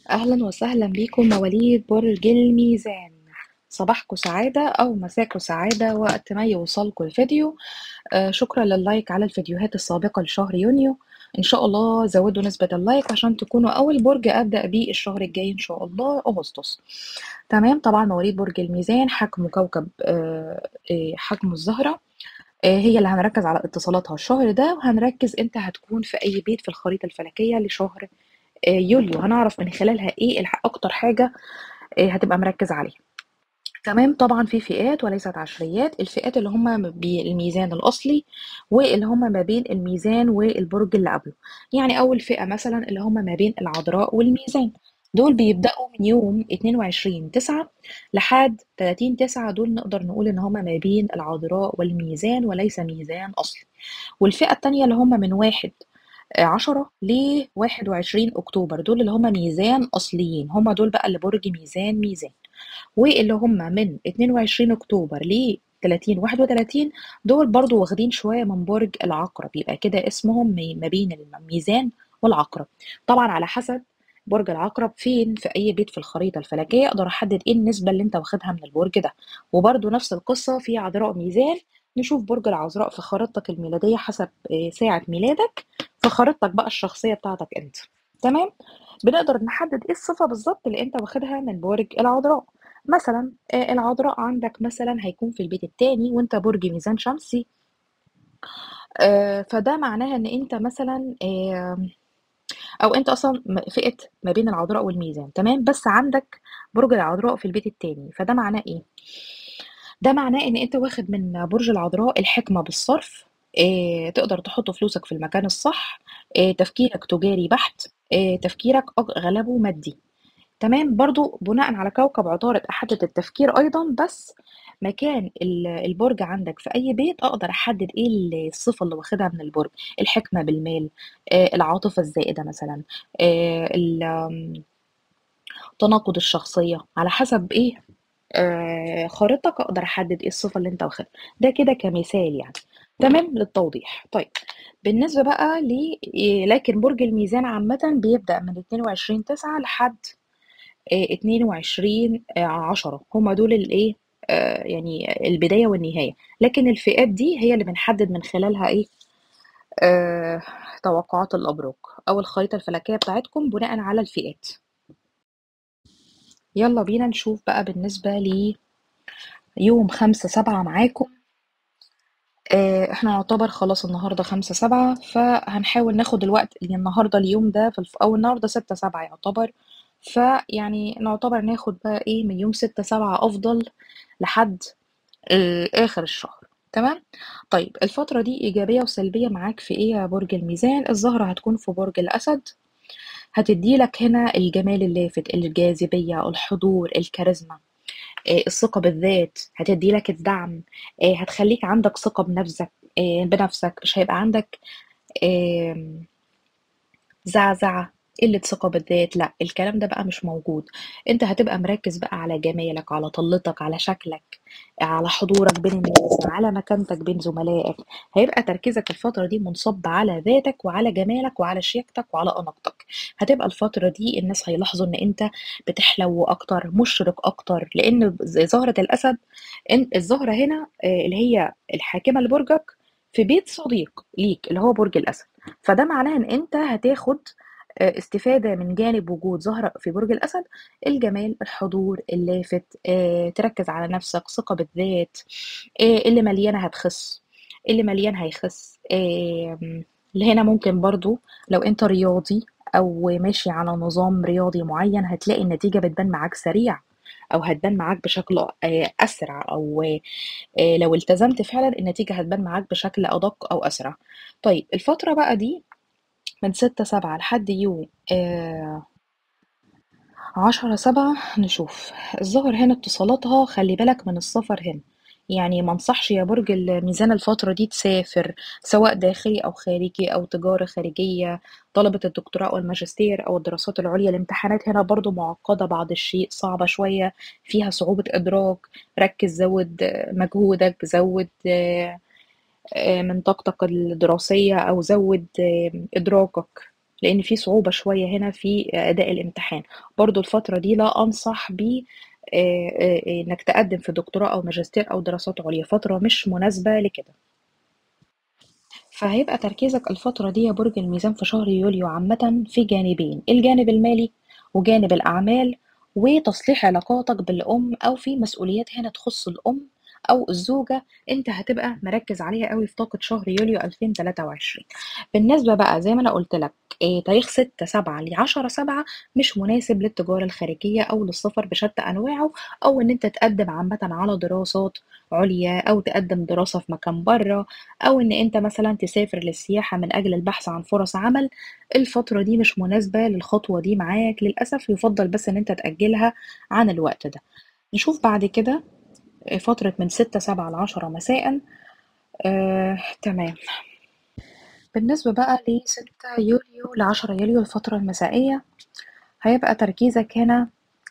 أهلا وسهلا بكم مواليد برج الميزان صباحكم سعادة أو مساكم سعادة وقت ما يوصلكم الفيديو آه شكرا لللايك على الفيديوهات السابقة لشهر يونيو إن شاء الله زودوا نسبة اللايك عشان تكونوا أول برج أبدأ بيه الشهر الجاي إن شاء الله أغسطس تمام طبعا مواليد برج الميزان حجمه كوكب آه آه، حجمه الزهرة آه، هي اللي هنركز على اتصالاتها الشهر ده وهنركز انت هتكون في اي بيت في الخريطة الفلكية لشهر آه، يوليو هنعرف من خلالها ايه الح- اكتر حاجة آه، هتبقى مركز عليها تمام طبعا في فئات وليست عشريات الفئات اللي هم بالميزان الأصلي واللي هم ما بين الميزان والبرج اللي قبله يعني أول فئة مثلا اللي هم ما بين العذراء والميزان دول بيبدأوا من يوم 22 9 لحد 30 9 دول نقدر نقول إن هم ما بين العذراء والميزان وليس ميزان أصلي والفئة التانية اللي هم من واحد عشرة ل 21 أكتوبر دول اللي هم ميزان أصليين هم دول بقى اللي برج ميزان ميزان واللي هم من 22 أكتوبر ل 30 31 دول برضو واخدين شوية من برج العقرب يبقى كده اسمهم مي- ما بين الميزان والعقرب طبعا على حسب برج العقرب فين في أي بيت في الخريطة الفلكية أقدر أحدد إيه النسبة اللي أنت واخدها من البرج ده وبرضو نفس القصة في عذراء ميزان نشوف برج العذراء في خريطتك الميلادية حسب آه، ساعة ميلادك في خريطتك بقى الشخصية بتاعتك أنت تمام بنقدر نحدد ايه الصفة بالظبط اللي انت واخدها من برج العذراء مثلا آه، العذراء عندك مثلا هيكون في البيت التاني وانت برج ميزان شمسي آه، فده معناها ان انت مثلا آه، او انت اصلا م- فئة ما بين العذراء والميزان تمام بس عندك برج العذراء في البيت التاني فده معناه ايه ده معناه ان انت واخد من برج العذراء الحكمة بالصرف إيه تقدر تحط فلوسك في المكان الصح إيه تفكيرك تجاري بحت إيه تفكيرك أغ- غلبه مادي تمام برضو بناء على كوكب عطارد أحدد التفكير أيضا بس مكان ال- البرج عندك في أي بيت أقدر أحدد إيه الصفة اللي واخدها من البرج الحكمة بالمال آه، العاطفة الزائدة مثلا آه، ال- آم، تناقض الشخصية على حسب إيه آه، خريطتك أقدر أحدد إيه الصفة اللي أنت واخدها ده كده كمثال يعني تمام للتوضيح طيب بالنسبة بقى ل إيه، لكن برج الميزان عامة بيبدأ من 22 9 لحد آه، 22 آه، 10 هما دول الايه آه، يعني البداية والنهاية لكن الفئات دي هي اللي بنحدد من خلالها ايه آه، توقعات الأبراج أو الخريطة الفلكية بتاعتكم بناء على الفئات يلا بينا نشوف بقى بالنسبة ليوم خمسة سبعة معاكم آه، احنا نعتبر خلاص النهاردة خمسة سبعة فهنحاول ناخد الوقت اللي النهاردة اليوم ده في الف... أو النهاردة ستة سبعة يعتبر فيعني نعتبر ناخد بقى ايه من يوم ستة سبعة أفضل لحد آه، آخر الشهر تمام طيب الفترة دي إيجابية وسلبية معاك في إيه يا برج الميزان الزهرة هتكون في برج الأسد هتدي لك هنا الجمال اللافت الجاذبية الحضور الكاريزما آه، الثقة بالذات هتدي لك الدعم آه، هتخليك عندك ثقة بنفسك آه، بنفسك مش هيبقى عندك آم، زعزعة قلة ثقة بالذات لا الكلام ده بقى مش موجود انت هتبقى مركز بقى على جمالك على طلتك على شكلك على حضورك بين الناس على مكانتك بين زملائك هيبقى تركيزك الفترة دي منصب على ذاتك وعلى جمالك وعلى شياكتك وعلى أناقتك هتبقى الفترة دي الناس هيلاحظوا ان انت بتحلو اكتر مشرق اكتر لان زي زهرة الاسد إن- الزهرة هنا آه، اللي هي الحاكمة لبرجك في بيت صديق ليك اللي هو برج الاسد فده معناه ان انت هتاخد آه، استفادة من جانب وجود زهرة في برج الأسد الجمال الحضور اللافت آه، تركز على نفسك ثقة بالذات آه، اللي مليانة هتخس اللي مليان هيخس آم، اللي هنا ممكن برضو لو انت رياضي أو ماشي على نظام رياضي معين هتلاقي النتيجة بتبان معاك سريع أو هتبان معاك بشكل آه، أسرع أو آه، لو التزمت فعلا النتيجة هتبان معاك بشكل أدق أو أسرع طيب الفترة بقى دي من ستة سبعة لحد يوم آه عشرة سبعة نشوف الظهر هنا اتصالاتها خلي بالك من السفر هنا يعني ما انصحش يا برج الميزان الفترة دي تسافر سواء داخلي أو خارجي أو تجارة خارجية طلبة الدكتوراه أو الماجستير أو الدراسات العليا الامتحانات هنا برضو معقدة بعض الشيء صعبة شوية فيها صعوبة إدراك ركز زود آه، مجهودك زود آه، آه، من طاقتك الدراسية أو زود آه، إدراكك لأن في صعوبة شوية هنا في أداء الامتحان برضو الفترة دي لا أنصح ب آه، آه، إنك تقدم في دكتوراه أو ماجستير أو دراسات عليا فترة مش مناسبة لكده فهيبقى تركيزك الفترة دي يا برج الميزان في شهر يوليو عامة في جانبين الجانب المالي وجانب الأعمال وتصليح علاقاتك بالأم أو في مسؤوليات هنا تخص الأم أو الزوجة أنت هتبقى مركز عليها قوي في طاقة شهر يوليو 2023 بالنسبة بقى زي ما أنا قلت لك إيه تاريخ 6 7 ل 10 7 مش مناسب للتجارة الخارجية أو للسفر بشتى أنواعه أو إن أنت تقدم عامة على دراسات عليا أو تقدم دراسة في مكان بره أو إن أنت مثلا تسافر للسياحة من أجل البحث عن فرص عمل الفترة دي مش مناسبة للخطوة دي معاك للأسف يفضل بس إن أنت تأجلها عن الوقت ده نشوف بعد كده فترة من ستة سبعة لعشرة مساء آه، تمام بالنسبة بقى لستة يوليو لعشرة يوليو الفترة المسائية هيبقى تركيزك هنا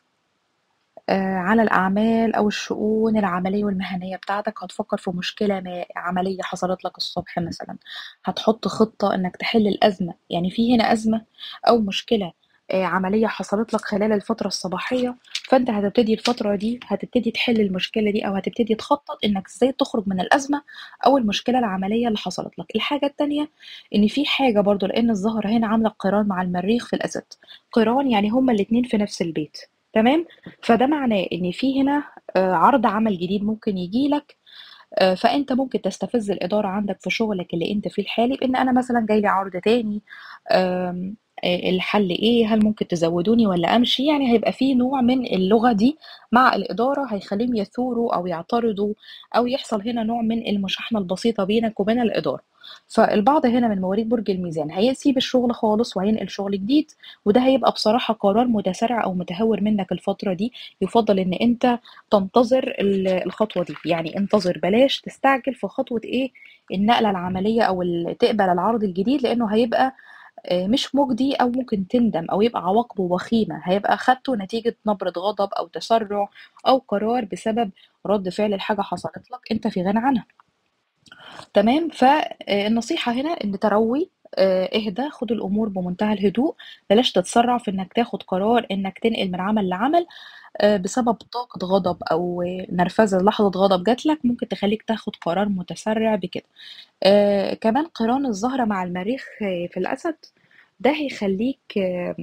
آه، على الأعمال أو الشؤون العملية والمهنية بتاعتك هتفكر في مشكلة ما عملية حصلت لك الصبح مثلا هتحط خطة إنك تحل الأزمة يعني في هنا أزمة أو مشكلة آه، عملية حصلت لك خلال الفترة الصباحية فأنت هتبتدي الفترة دي هتبتدي تحل المشكلة دي أو هتبتدي تخطط إنك إزاي تخرج من الأزمة أو المشكلة العملية اللي حصلت لك الحاجة التانية إن في حاجة برضو لأن الزهرة هنا عاملة قران مع المريخ في الأسد قران يعني هما الاتنين في نفس البيت تمام فده معناه ان في هنا آه، عرض عمل جديد ممكن يجي لك آه، فانت ممكن تستفز الاداره عندك في شغلك اللي انت فيه الحالي بان انا مثلا جاي لي عرض تاني آم، آه، الحل ايه هل ممكن تزودوني ولا امشي يعني هيبقى في نوع من اللغه دي مع الاداره هيخليهم يثوروا او يعترضوا او يحصل هنا نوع من المشاحنه البسيطه بينك وبين الاداره فالبعض هنا من مواليد برج الميزان هيسيب الشغل خالص وهينقل شغل جديد وده هيبقى بصراحة قرار متسارع أو متهور منك الفترة دي يفضل إن أنت تنتظر ال- الخطوة دي يعني انتظر بلاش تستعجل في خطوة إيه النقلة العملية أو ال- تقبل العرض الجديد لأنه هيبقى آه، مش مجدي أو ممكن تندم أو يبقى عواقبه وخيمة هيبقى خدته نتيجة نبرة غضب أو تسرع أو قرار بسبب رد فعل الحاجة حصلت لك أنت في غنى عنها تمام فالنصيحة هنا إن تروي آه، اهدى خد الأمور بمنتهى الهدوء بلاش تتسرع في إنك تاخد قرار إنك تنقل من عمل لعمل آه، بسبب طاقة غضب أو نرفزة لحظة غضب جات لك ممكن تخليك تاخد قرار متسرع بكده آه، كمان قران الزهرة مع المريخ آه، في الأسد ده هيخليك آه،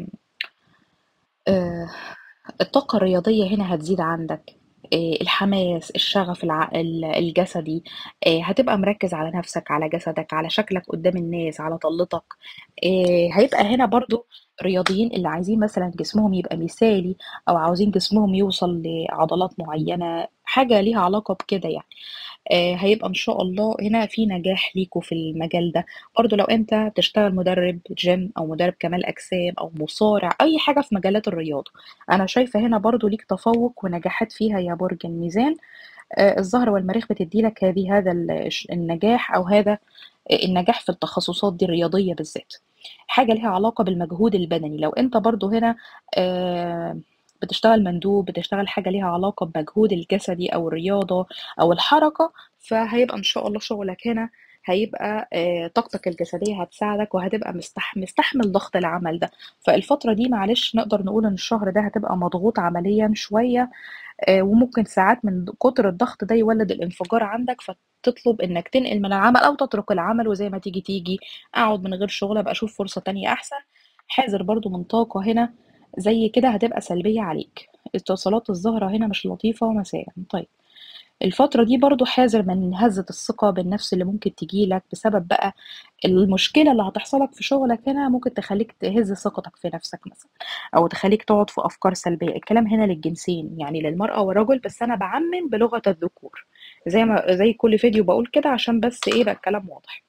آه، الطاقة الرياضية هنا هتزيد عندك آه، الحماس الشغف الع... ال- الجسدي آه، هتبقى مركز على نفسك على جسدك على شكلك قدام الناس على طلتك آه، هيبقى هنا برضو الرياضيين اللي عايزين مثلا جسمهم يبقى مثالي او عاوزين جسمهم يوصل لعضلات معينة حاجة ليها علاقة بكده يعني آه، هيبقى ان شاء الله هنا في نجاح ليكوا في المجال ده برضو لو انت تشتغل مدرب جيم او مدرب كمال اجسام او مصارع اي حاجة في مجالات الرياضة انا شايفة هنا برضو ليك تفوق ونجاحات فيها يا برج الميزان آه، الزهر والمريخ بتدي لك هذه هذا ال- النجاح او هذا النجاح في التخصصات دي الرياضية بالذات حاجة ليها علاقة بالمجهود البدني لو انت برضو هنا آه، بتشتغل مندوب بتشتغل حاجة ليها علاقة بمجهود الجسدي أو الرياضة أو الحركة فهيبقى إن شاء الله شغلك هنا هيبقى آه، طاقتك الجسدية هتساعدك وهتبقى مستح... مستحمل ضغط العمل ده فالفترة دي معلش نقدر نقول إن الشهر ده هتبقى مضغوط عمليا شوية آه، وممكن ساعات من كتر الضغط ده يولد الانفجار عندك فتطلب انك تنقل من العمل او تترك العمل وزي ما تيجي تيجي اقعد من غير شغل ابقى اشوف فرصة تانية احسن حاذر برضو من طاقة هنا زي كده هتبقى سلبية عليك اتصالات الزهرة هنا مش لطيفة مساء طيب الفترة دي برضو حذر من هزة الثقة بالنفس اللي ممكن تجيلك بسبب بقى المشكلة اللي هتحصلك في شغلك هنا ممكن تخليك تهز ثقتك في نفسك مثلا أو تخليك تقعد في أفكار سلبية الكلام هنا للجنسين يعني للمرأة والرجل بس أنا بعمم بلغة الذكور زي ما زي كل فيديو بقول كده عشان بس إيه بقى الكلام واضح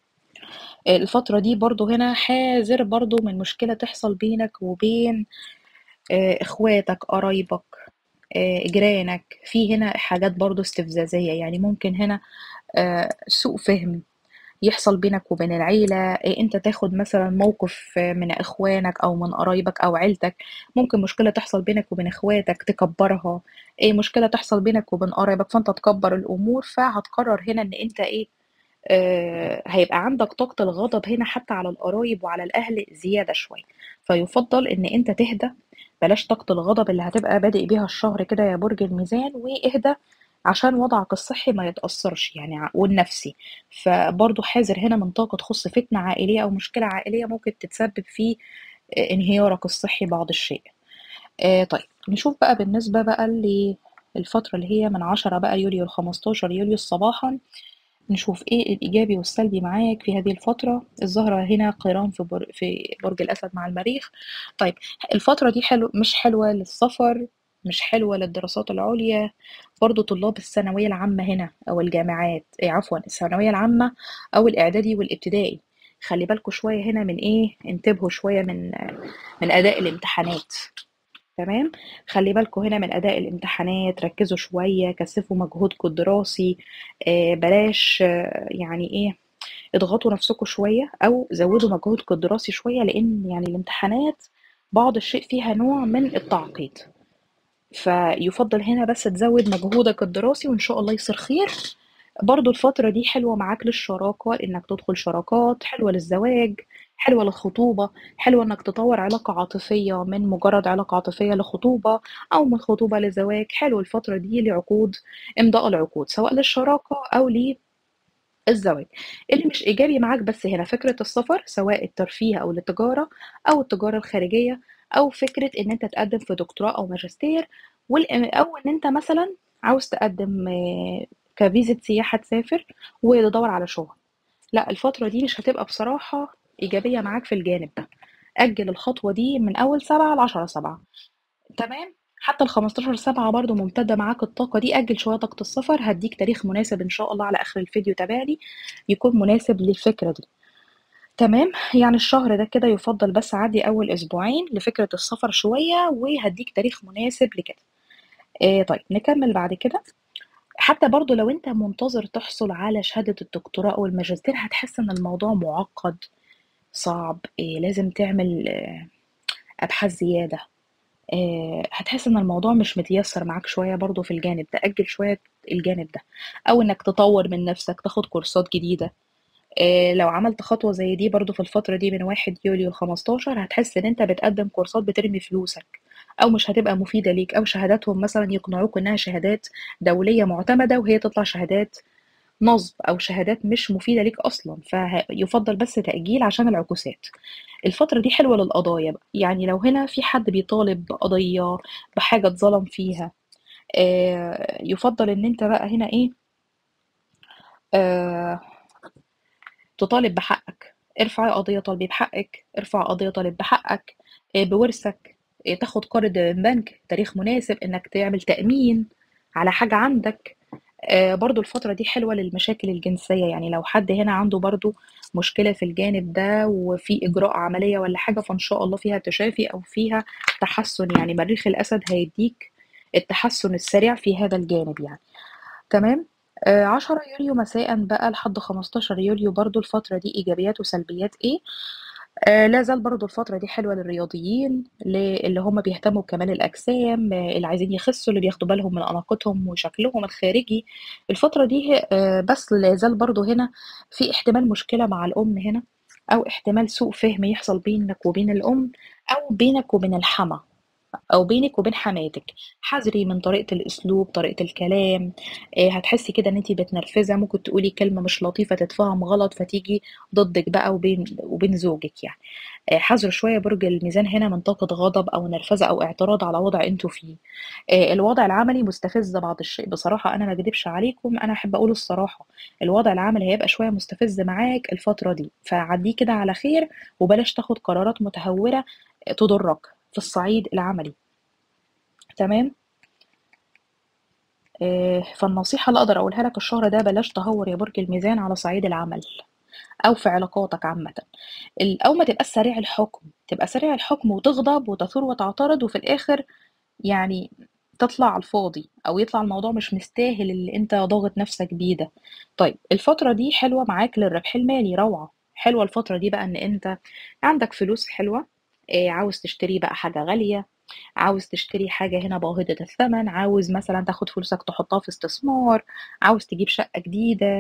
الفترة دي برضو هنا حاذر برضو من مشكلة تحصل بينك وبين آه، إخواتك قرايبك آه، جيرانك في هنا حاجات برضو استفزازية يعني ممكن هنا آه، سوء فهم يحصل بينك وبين العيلة إيه انت تاخد مثلا موقف من اخوانك او من قرايبك او عيلتك ممكن مشكلة تحصل بينك وبين اخواتك تكبرها ايه مشكلة تحصل بينك وبين قرايبك فانت تكبر الامور فهتقرر هنا ان انت ايه آه، هيبقى عندك طاقة الغضب هنا حتى على القرايب وعلى الأهل زيادة شوية فيفضل إن أنت تهدى بلاش طاقة الغضب اللي هتبقى بادئ بيها الشهر كده يا برج الميزان واهدى عشان وضعك الصحي ما يتأثرش يعني ع- والنفسي فبرضه حذر هنا من طاقة تخص فتنة عائلية أو مشكلة عائلية ممكن تتسبب في آه، انهيارك الصحي بعض الشيء آه طيب نشوف بقى بالنسبة بقى للفترة اللي هي من عشرة بقى يوليو لخمستاشر يوليو صباحا نشوف ايه الإيجابي والسلبي معاك في هذه الفترة الزهرة هنا قيران في, بر... في برج الأسد مع المريخ طيب الفترة دي حلو مش حلوة للسفر مش حلوة للدراسات العليا برضو طلاب الثانوية العامة هنا أو الجامعات إيه عفوا الثانوية العامة أو الإعدادي والابتدائي خلي بالكوا شوية هنا من إيه انتبهوا شوية من من أداء الامتحانات تمام خلي بالكوا هنا من أداء الامتحانات ركزوا شوية كثفوا مجهودكم الدراسي آه بلاش آه يعني إيه اضغطوا نفسكم شوية أو زودوا مجهودكم الدراسي شوية لأن يعني الامتحانات بعض الشيء فيها نوع من التعقيد فيفضل هنا بس تزود مجهودك الدراسي وإن شاء الله يصير خير برضو الفترة دي حلوة معاك للشراكة إنك تدخل شراكات حلوة للزواج حلوة للخطوبة حلوة إنك تطور علاقة عاطفية من مجرد علاقة عاطفية لخطوبة أو من خطوبة لزواج حلو الفترة دي لعقود إمضاء العقود سواء للشراكة أو للزواج اللي مش إيجابي معاك بس هنا فكرة السفر سواء الترفيه أو التجارة أو التجارة الخارجية أو فكرة إن أنت تقدم في دكتوراه أو ماجستير والإم- أو إن أنت مثلا عاوز تقدم آه، كفيزة سياحة تسافر وتدور على شغل لا الفترة دي مش هتبقى بصراحة إيجابية معاك في الجانب ده أجل الخطوة دي من أول سبعة لعشرة سبعة تمام حتى ال 15 سبعة برضو ممتدة معاك الطاقة دي أجل شوية طاقة السفر هديك تاريخ مناسب إن شاء الله على آخر الفيديو تابعني يكون مناسب للفكرة دي تمام يعني الشهر ده كده يفضل بس عدي أول أسبوعين لفكرة السفر شوية وهديك تاريخ مناسب لكده آه طيب نكمل بعد كده حتى برضو لو انت منتظر تحصل على شهادة الدكتوراه أو الماجستير هتحس إن الموضوع معقد صعب إيه لازم تعمل آه، أبحاث زيادة آه، هتحس إن الموضوع مش متيسر معاك شوية برضو في الجانب ده أجل شوية الجانب ده أو إنك تطور من نفسك تاخد كورسات جديدة آه، لو عملت خطوة زي دي برضو في الفترة دي من واحد يوليو لخمستاشر هتحس إن أنت بتقدم كورسات بترمي فلوسك أو مش هتبقى مفيدة ليك أو شهاداتهم مثلا يقنعوك إنها شهادات دولية معتمدة وهي تطلع شهادات نصب أو شهادات مش مفيدة ليك أصلا فيفضل بس تأجيل عشان العكوسات الفترة دي حلوة للقضايا بقى يعني لو هنا في حد بيطالب بقضية بحاجة اتظلم فيها آه، يفضل إن أنت بقى هنا إيه آه، تطالب بحقك ارفعي قضية طالبي بحقك ارفع قضية طالب بحقك آه، بورثك آه، تاخد قرض من بنك تاريخ مناسب انك تعمل تأمين على حاجة عندك آه، برضو الفترة دي حلوة للمشاكل الجنسية يعني لو حد هنا عنده برضو مشكلة في الجانب ده وفي إجراء عملية ولا حاجة فإن شاء الله فيها تشافي أو فيها تحسن يعني مريخ الأسد هيديك التحسن السريع في هذا الجانب يعني تمام آه، 10 يوليو مساء بقى لحد 15 يوليو برضو الفترة دي إيجابيات وسلبيات إيه آه، لا زال برضو الفترة دي حلوة للرياضيين ل- اللي هم بيهتموا بكمال الأجسام آه، اللي عايزين يخسوا اللي بياخدوا بالهم من أناقتهم وشكلهم الخارجي الفترة دي آه، بس لا زال برضو هنا في احتمال مشكلة مع الأم هنا أو احتمال سوء فهم يحصل بينك وبين الأم أو بينك وبين الحما أو بينك وبين حماتك حذري من طريقة الأسلوب طريقة الكلام آه، هتحسي كده إن انتي متنرفزة ممكن تقولي كلمة مش لطيفة تتفهم غلط فتيجي ضدك بقى وبين وبين زوجك يعني آه، حذر شوية برج الميزان هنا من طاقة غضب أو نرفزة أو اعتراض على وضع انتوا فيه آه، الوضع العملي مستفز بعض الشيء بصراحة أنا ما أكدبش عليكم أنا أحب أقول الصراحة الوضع العملي هيبقى شوية مستفز معاك الفترة دي فعديه كده على خير وبلاش تاخد قرارات متهورة آه، تضرك في الصعيد العملي تمام آه، فالنصيحة اللي أقدر أقولها لك الشهر ده بلاش تهور يا برج الميزان على صعيد العمل أو في علاقاتك عامة ال- أو ما تبقاش سريع الحكم تبقى سريع الحكم وتغضب وتثور وتعترض وفي الآخر يعني تطلع على الفاضي أو يطلع الموضوع مش مستاهل اللي أنت ضاغط نفسك بيه ده طيب الفترة دي حلوة معاك للربح المالي روعة حلوة الفترة دي بقى إن أنت عندك فلوس حلوة آه، عاوز تشتري بقى حاجة غالية عاوز تشتري حاجة هنا باهظة الثمن عاوز مثلا تاخد فلوسك تحطها في استثمار عاوز تجيب شقة جديدة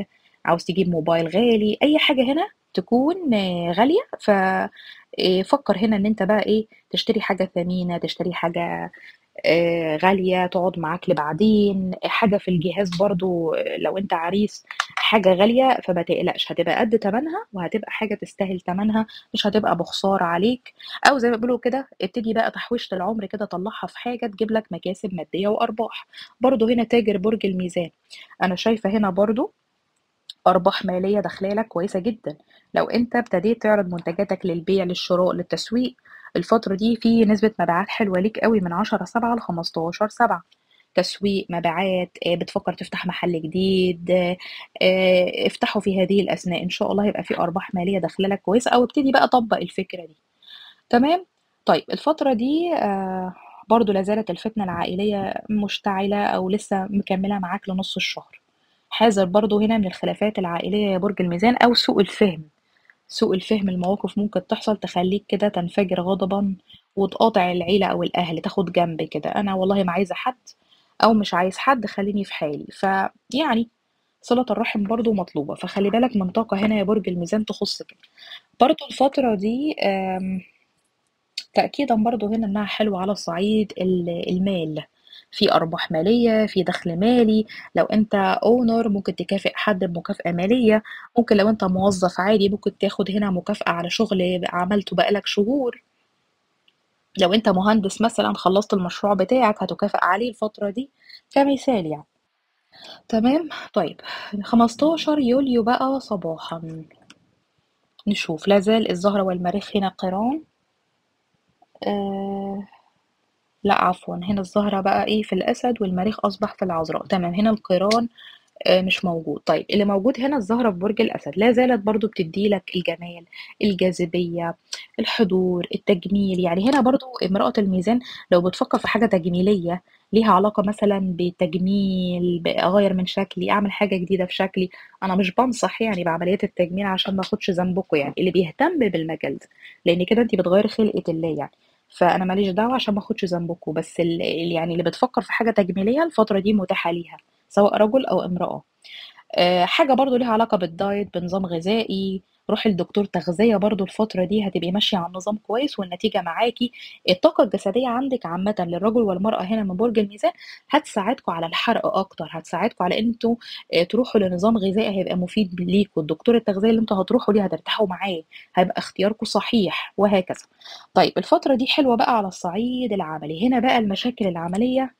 عاوز تجيب موبايل غالي أي حاجة هنا تكون آه، غالية ف آه، فكر هنا إن أنت بقى إيه تشتري حاجة ثمينة تشتري حاجة آه، غالية تقعد معاك لبعدين حاجة في الجهاز برضو آه، لو انت عريس حاجة غالية فما تقلقش هتبقى قد تمنها وهتبقى حاجة تستاهل تمنها مش هتبقى بخسارة عليك او زي ما بيقولوا كده ابتدي بقى تحويشة العمر كده طلعها في حاجة تجيب لك مكاسب مادية وارباح برضو هنا تاجر برج الميزان انا شايفة هنا برضو أرباح مالية داخلة كويسة جدًا، لو أنت ابتديت تعرض منتجاتك للبيع، للشراء، للتسويق، الفترة دي في نسبة مبيعات حلوة ليك أوي من 10/7 ل15/7 تسويق، مبيعات، آآ بتفكر تفتح محل جديد، آآ افتحه في هذه الأثناء، إن شاء الله هيبقى في أرباح مالية داخلة لك كويسة، أو ابتدي بقى طبّق الفكرة دي، تمام؟ طيب الفترة دي آآ برضه لا زالت الفتنة العائلية مشتعلة أو لسه مكملة معاك لنُص الشهر. حاذر برضه هنا من الخلافات العائلية يا برج الميزان أو سوء الفهم سوء الفهم المواقف ممكن تحصل تخليك كده تنفجر غضبا وتقاطع العيلة أو الأهل تاخد جنب كده أنا والله ما عايزة حد أو مش عايز حد خليني في حالي فيعني صلة الرحم برضو مطلوبة فخلي بالك من طاقة هنا يا برج الميزان تخص كده برضو الفترة دي آم، تأكيدا برضو هنا إنها حلوة على صعيد ال- المال في أرباح مالية في دخل مالي لو أنت اونر ممكن تكافئ حد بمكافأة مالية ممكن لو أنت موظف عادي ممكن تاخد هنا مكافأة على شغل عملته بقالك شهور لو أنت مهندس مثلا خلصت المشروع بتاعك هتكافئ عليه الفترة دي كمثال يعني تمام طيب 15 يوليو بقى صباحا نشوف لازال الزهرة والمريخ هنا قران آه لا عفوا هنا الزهرة بقى ايه في الأسد والمريخ أصبح في العذراء تمام هنا القيران آه، مش موجود طيب اللي موجود هنا الزهرة في برج الأسد لا زالت برضو بتدي لك الجمال الجاذبية الحضور التجميل يعني هنا برضو امرأة الميزان لو بتفكر في حاجة تجميلية ليها علاقة مثلا بتجميل بأغير من شكلي أعمل حاجة جديدة في شكلي أنا مش بنصح يعني بعمليات التجميل عشان ما أخدش ذنبكم يعني اللي بيهتم بالمجال ده لأن كده أنت بتغيري خلقة الله يعني فأنا ماليش دعوة عشان ما أخدش ذنبكم بس ال- يعني اللي بتفكر في حاجة تجميلية الفترة دي متاحة ليها سواء رجل أو امرأة آه، حاجة برضو ليها علاقة بالدايت بنظام غذائي روحي لدكتور تغذية برضو الفترة دي هتبقي ماشية على نظام كويس والنتيجة معاكي الطاقة الجسدية عندك عامة للرجل والمرأة هنا من برج الميزان هتساعدكم على الحرق أكتر هتساعدكم على إن انتوا آه، تروحوا لنظام غذائي هيبقى مفيد ليكوا الدكتور التغذية اللي انتوا هتروحوا ليه هترتاحوا معاه هيبقى اختياركم صحيح وهكذا طيب الفترة دي حلوة بقى على الصعيد العملي هنا بقى المشاكل العملية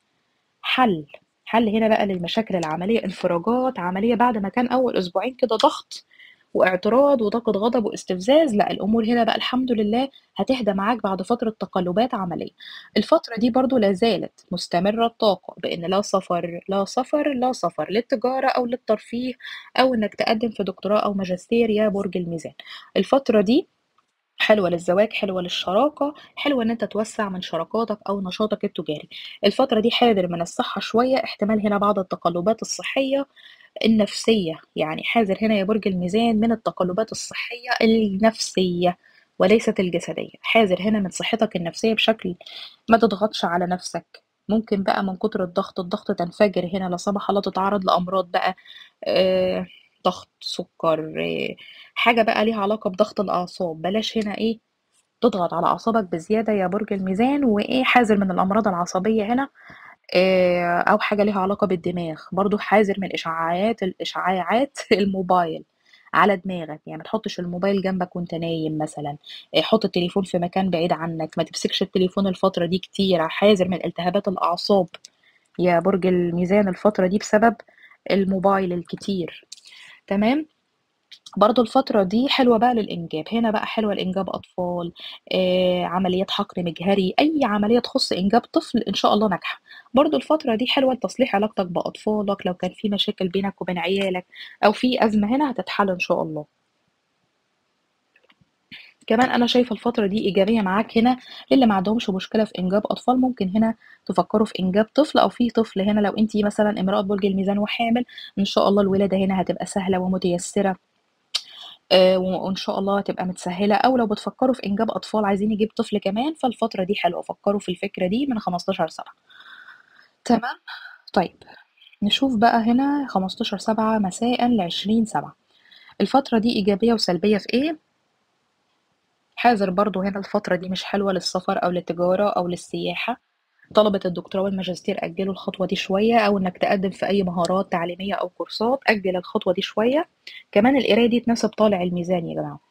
حل حل هنا بقى للمشاكل العملية انفراجات عملية بعد ما كان أول أسبوعين كده ضغط واعتراض وطاقة غضب واستفزاز لا الأمور هنا بقى الحمد لله هتهدى معاك بعد فترة تقلبات عملية الفترة دي برضو لا زالت مستمرة الطاقة بأن لا سفر لا سفر لا سفر للتجارة أو للترفيه أو إنك تقدم في دكتوراه أو ماجستير يا برج الميزان الفترة دي حلوة للزواج حلوة للشراكة حلوة ان انت توسع من شراكاتك او نشاطك التجاري الفترة دي حاذر من الصحة شوية احتمال هنا بعض التقلبات الصحية النفسية يعني حاذر هنا يا برج الميزان من التقلبات الصحية النفسية وليست الجسدية حاذر هنا من صحتك النفسية بشكل ما تضغطش على نفسك ممكن بقى من كتر الضغط الضغط تنفجر هنا لا سمح الله تتعرض لأمراض بقى آه ضغط سكر آه حاجة بقى ليها علاقة بضغط الأعصاب بلاش هنا إيه تضغط على أعصابك بزيادة يا برج الميزان وإيه حذر من الأمراض العصبية هنا آه، أو حاجة ليها علاقة بالدماغ برضو حذر من إشعاعات الإشعاعات الموبايل على دماغك يعني ما تحطش الموبايل جنبك وانت نايم مثلا آه، حط التليفون في مكان بعيد عنك ما تمسكش التليفون الفترة دي كتير حذر من التهابات الأعصاب يا برج الميزان الفترة دي بسبب الموبايل الكتير تمام برضو الفترة دي حلوة بقى للإنجاب هنا بقى حلوة لإنجاب أطفال آه، عمليات حقن مجهري أي عملية تخص إنجاب طفل إن شاء الله ناجحة برضو الفترة دي حلوة لتصليح علاقتك بأطفالك لو كان في مشاكل بينك وبين عيالك أو في أزمة هنا هتتحل إن شاء الله كمان أنا شايفة الفترة دي إيجابية معاك هنا للي ما عندهمش مشكلة في إنجاب أطفال ممكن هنا تفكروا في إنجاب طفل أو في طفل هنا لو أنتي مثلا امرأة برج الميزان وحامل إن شاء الله الولادة هنا هتبقى سهلة ومتيسرة آه، وإن شاء الله هتبقى متسهلة أو لو بتفكروا في إنجاب أطفال عايزين يجيب طفل كمان فالفترة دي حلوة فكروا في الفكرة دي من 15 سنة تمام طيب نشوف بقى هنا 15 سبعة مساء لعشرين سبعة الفترة دي إيجابية وسلبية في إيه؟ حاذر برضو هنا الفترة دي مش حلوة للسفر أو للتجارة أو للسياحة طلبة الدكتوراه والماجستير أجلوا الخطوة دي شوية أو إنك تقدم في أي مهارات تعليمية أو كورسات أجل الخطوة دي شوية كمان القراية دي تناسب طالع الميزان يا جماعة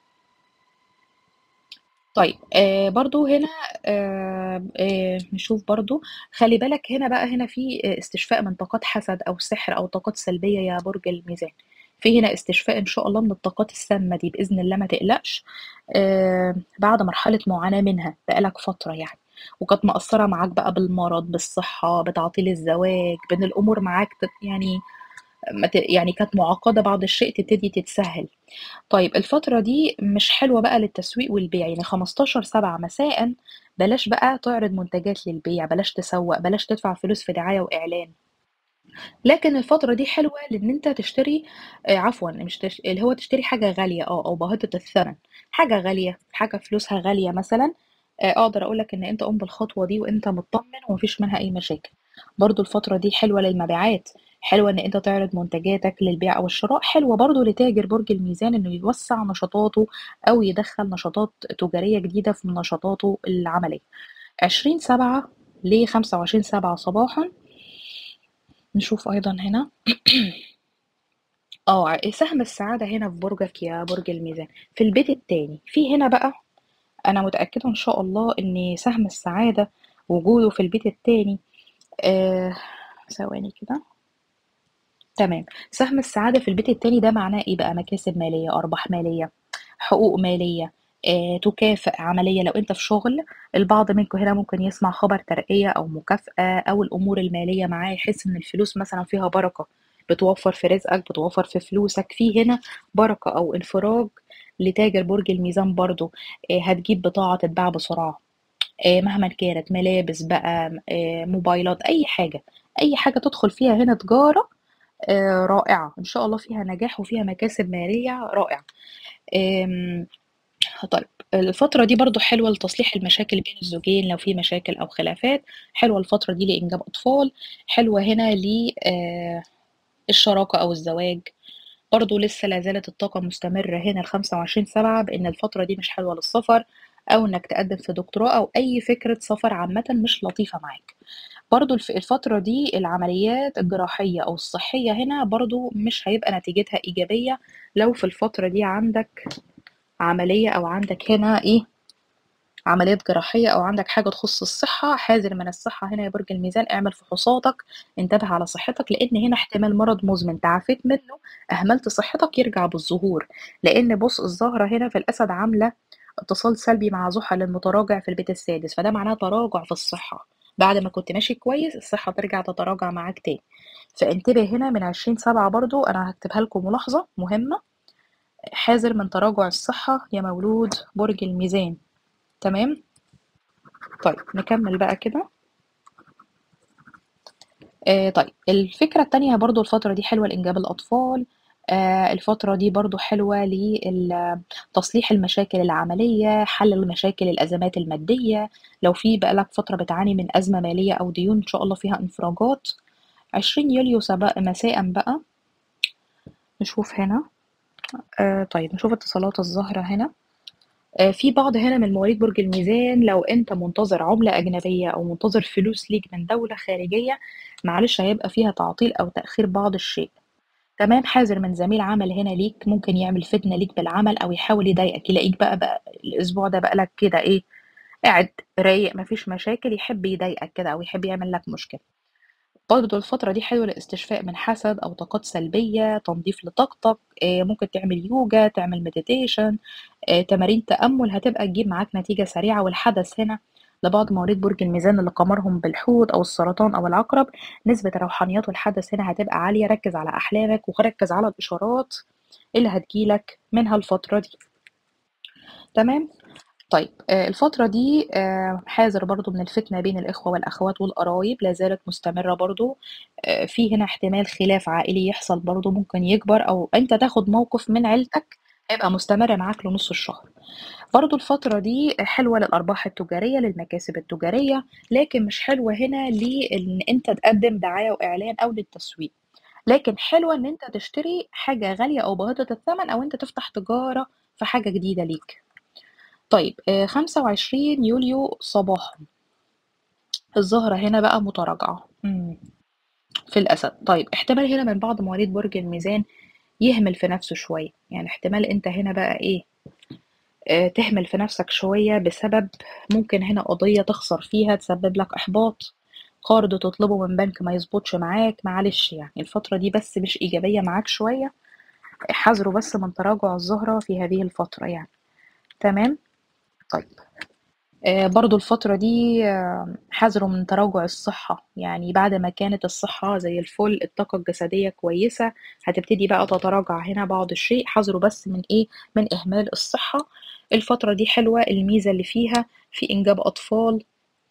طيب آه برضو هنا آه آه نشوف برضو خلي بالك هنا بقى هنا في استشفاء من طاقات حسد أو سحر أو طاقات سلبية يا برج الميزان في هنا استشفاء إن شاء الله من الطاقات السامة دي بإذن الله ما تقلقش آه بعد مرحلة معاناة منها بقالك فترة يعني وكانت مأثرة معاك بقى بالمرض بالصحة بتعطيل الزواج بين الأمور معاك تت- يعني ما ت- يعني كانت معقدة بعض الشيء تبتدي تتسهل طيب الفترة دي مش حلوة بقى للتسويق والبيع يعني 15 سبعة مساء بلاش بقى تعرض منتجات للبيع بلاش تسوق بلاش تدفع فلوس في دعاية وإعلان لكن الفترة دي حلوة لإن أنت تشتري آآ عفوًا مش تش اللي هو تشتري حاجة غالية آه، أو باهظة الثمن، حاجة غالية، حاجة فلوسها غالية مثلًا، آآ أقدر أقول لك إن أنت قُم بالخطوة دي وأنت متطمن وما فيش منها أي مشاكل. برضه الفترة دي حلوة للمبيعات، حلوة إن أنت تعرض منتجاتك للبيع أو الشراء، حلوة برضه لتاجر برج الميزان إنه يوسّع نشاطاته أو يدخّل نشاطات تجارية جديدة في نشاطاته العملية. 20/7 ل25/7 صباحًا نشوف أيضًا هنا آه، ع سهم السعادة هنا في برجك يا برج الميزان، في البيت التاني، في هنا بقى أنا متأكدة إن شاء الله إن سهم السعادة وجوده في البيت التاني آآ ثواني كده، تمام، سهم السعادة في البيت التاني ده معناه إيه بقى؟ مكاسب مالية، أرباح مالية، حقوق مالية، آآ تكافئ عملية لو أنت في شغل، البعض منكم هنا ممكن يسمع خبر ترقية أو مكافأة أو الأمور المالية معاه يحس إن الفلوس مثلًا فيها بركة، بتوفّر في رزقك، بتوفّر في فلوسك، في هنا بركة أو انفراج لتاجر برج الميزان برضه، آآ هتجيب بضاعة تتباع بسرعة، آآ مهمًا كانت ملابس بقى، م آآ موبايلات، أي حاجة، أي حاجة تدخل فيها هنا تجارة آآ رائعة، إن شاء الله فيها نجاح وفيها مكاسب مالية رائعة. آمم طيب الفترة دي برضه حلوة لتصليح المشاكل بين الزوجين لو في مشاكل أو خلافات، حلوة الفترة دي لإنجاب أطفال، حلوة هنا ل آآ الشراكة أو الزواج، برضه لسه لا زالت الطاقة مستمرة هنا ل25/7 بإن الفترة دي مش حلوة للسفر أو إنك تقدّم في دكتوراه أو أي فكرة سفر عامةً مش لطيفة معاك. برضه الف الفترة دي العمليات الجراحية أو الصحية هنا برضه مش هيبقى نتيجتها إيجابية لو في الفترة دي عندك عملية أو عندك هنا إيه، عمليات جراحية أو عندك حاجة تخُص الصحة، حاذر من الصحة هنا يا برج الميزان، اعمل فحوصاتك، انتبه على صحتك، لإن هنا احتمال مرض مزمن تعافيت منه، أهملت صحتك يرجع بالظهور، لإن بُص الزهرة هنا في الأسد عاملة اتصال سلبي مع زحل المتراجع في البيت السادس، فده معناه تراجع في الصحة، بعد ما كنت ماشي كويس الصحة ترجع تتراجع معاك تاني، فانتبه هنا من 20/7 برضه أنا هاكتبها لكم ملاحظة مهمة، حاذر من تراجع الصحة يا مولود برج الميزان، تمام؟ طيب نكمل بقى كده. آآ طيب الفكرة التانية برضه الفترة دي حلوة لإنجاب الأطفال، آآ الفترة دي برضه حلوة لل تصليح المشاكل العملية، حل المشاكل الأزمات المادية، لو في بقى لك فترة بتعاني من أزمة مالية أو ديون إن شاء الله فيها انفراجات. 20 يوليو صبا مساءً بقى نشوف هنا، آآ طيب نشوف اتصالات الزهرة هنا. آآ في بعض هنا من مواليد برج الميزان لو أنت منتظر عملة أجنبية أو منتظر فلوس ليك من دولة خارجية، معلش هيبقى فيها تعطيل أو تأخير بعض الشيء. تمام، حاذر من زميل عمل هنا ليك ممكن يعمل فتنة ليك بالعمل أو يحاول يضايقك، يلاقيك بقى بقى الأسبوع ده بقى لك كده إيه، قاعد رايق ما فيش مشاكل، يحب يضايقك كده أو يحب يعمل لك مشكلة. برضه الفترة دي حلوة للاستشفاء من حسد أو طاقات سلبية، تنضيف لطاقتك، آآ ممكن تعمل يوجا، تعمل meditation آآ تمارين تأمُّل هتبقى تجيب معاك نتيجة سريعة، والحدث هنا لبعض مواليد برج الميزان اللي قمرهم بالحوت أو السرطان أو العقرب، نسبة الروحانيات والحدث هنا هتبقى عالية، ركّز على أحلامك وركّز على الإشارات اللي هتيجي لك منها الفترة دي. تمام؟ طيب آآ الفترة دي آآ حاذر برضه من الفتنة بين الإخوة والأخوات والقرايب، لا زالت مستمرة برضه، آآ في هنا احتمال خلاف عائلي يحصل برضه ممكن يكبر أو أنت تاخد موقف من عيلتك هيبقى مستمر معاك لنُص الشهر. برضه الفترة دي حلوة للأرباح التجارية، للمكاسب التجارية، لكن مش حلوة هنا لإن أنت تقدّم دعاية وإعلان أو للتسويق. لكن حلوة إن أنت تشتري حاجة غالية أو باهظة الثمن أو أنت تفتح تجارة في حاجة جديدة ليك. طيب آآ 25 يوليو صباحًا. الزهرة هنا بقى متراجعة، إمم. في الأسد، طيب احتمال هنا من بعض مواليد برج الميزان يهمل في نفسه شوية، يعني احتمال أنت هنا بقى إيه، آآ تهمل في نفسك شوية بسبب ممكن هنا قضية تخسر فيها تسبب لك إحباط، قرض تطلبه من بنك ما يضبطش معاك، معلش يعني الفترة دي بس مش إيجابية معاك شوية، حذروا بس من تراجع الزهرة في هذه الفترة يعني، تمام؟ طيب آآ برضه الفترة دي حذروا من تراجع الصحة، يعني بعد ما كانت الصحة زي الفل، الطاقة الجسدية كويسة، هتبتدي بقى تتراجع هنا بعض الشيء، حذروا بس من إيه، من إهمال الصحة، الفترة دي حلوة الميزة اللي فيها في إنجاب أطفال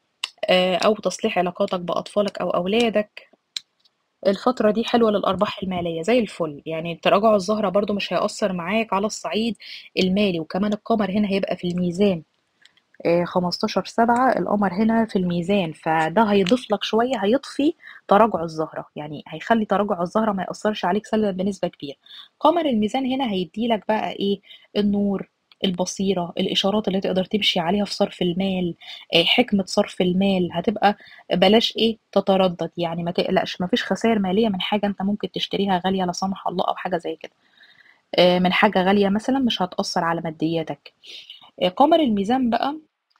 آآ أو تصليح علاقاتك بأطفالك أو أولادك. الفترة دي حلوة للأرباح المالية زي الفل، يعني تراجع الزهرة برضه مش هيأثّر معاك على الصعيد المالي، وكمان القمر هنا هيبقى في الميزان، آآ 15/7 القمر هنا في الميزان، فده هيضيف لك شوية هيطفي تراجع الزهرة، يعني هيخلّي تراجع الزهرة ما يأثّرش عليك سلبًا بنسبة كبيرة. قمر الميزان هنا هيدّي لك بقى إيه، النور، البصيرة، الإشارات اللي تقدر تمشي عليها في صرف المال، آآ حكمة صرف المال، هتبقى بلاش إيه، تتردد، يعني ما تقلقش، ما فيش خسائر مالية من حاجة أنت ممكن تشتريها غالية لا سمح الله أو حاجة زي كده. آآ من حاجة غالية مثلًا مش هتأثّر على مادياتك. آآ قمر الميزان بقى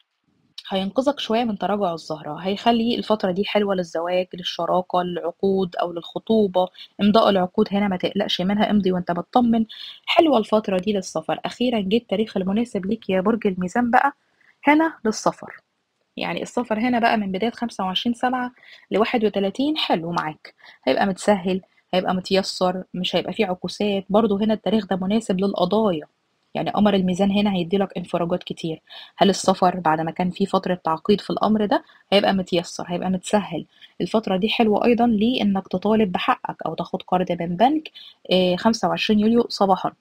هينقذك شوية من تراجع الزهرة، هيخلّي الفترة دي حلوة للزواج، للشراكة، للعقود أو للخطوبة، إمضاء العقود هنا ما تقلقش منها، امضي وأنت متطمن، حلوة الفترة دي للسفر. أخيرًا جه التاريخ المناسب ليك يا برج الميزان بقى هنا للسفر، يعني السفر هنا بقى من بداية 25/7 ل31 حلو معاك، هيبقى متسهّل، هيبقى متيسّر، مش هيبقى في عكوسات، برضه هنا التاريخ ده مناسب للقضايا، يعني قمر الميزان هنا هيدّي لك انفراجات كتير، هل السفر بعد ما كان في فترة تعقيد في الأمر ده هيبقى متيسّر، هيبقى متسهّل، الفترة دي حلوة أيضًا لإنك تطالب بحقك أو تاخد قرض من بنك آآ 25 يوليو صباحًا.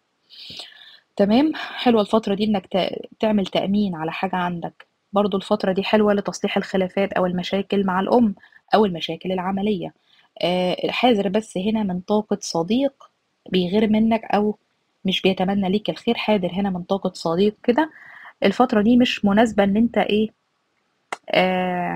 تمام، حلوة الفترة دي إنك ت تعمل تأمين على حاجة عندك، برضه الفترة دي حلوة لتصليح الخلافات أو المشاكل مع الأم أو المشاكل العملية، آآ حاذر بس هنا من طاقة صديق بيغير منك أو مش بيتمنى ليك الخير، حاذر هنا من طاقة صديق كده، الفترة دي مش مناسبة إن أنت إيه، آآ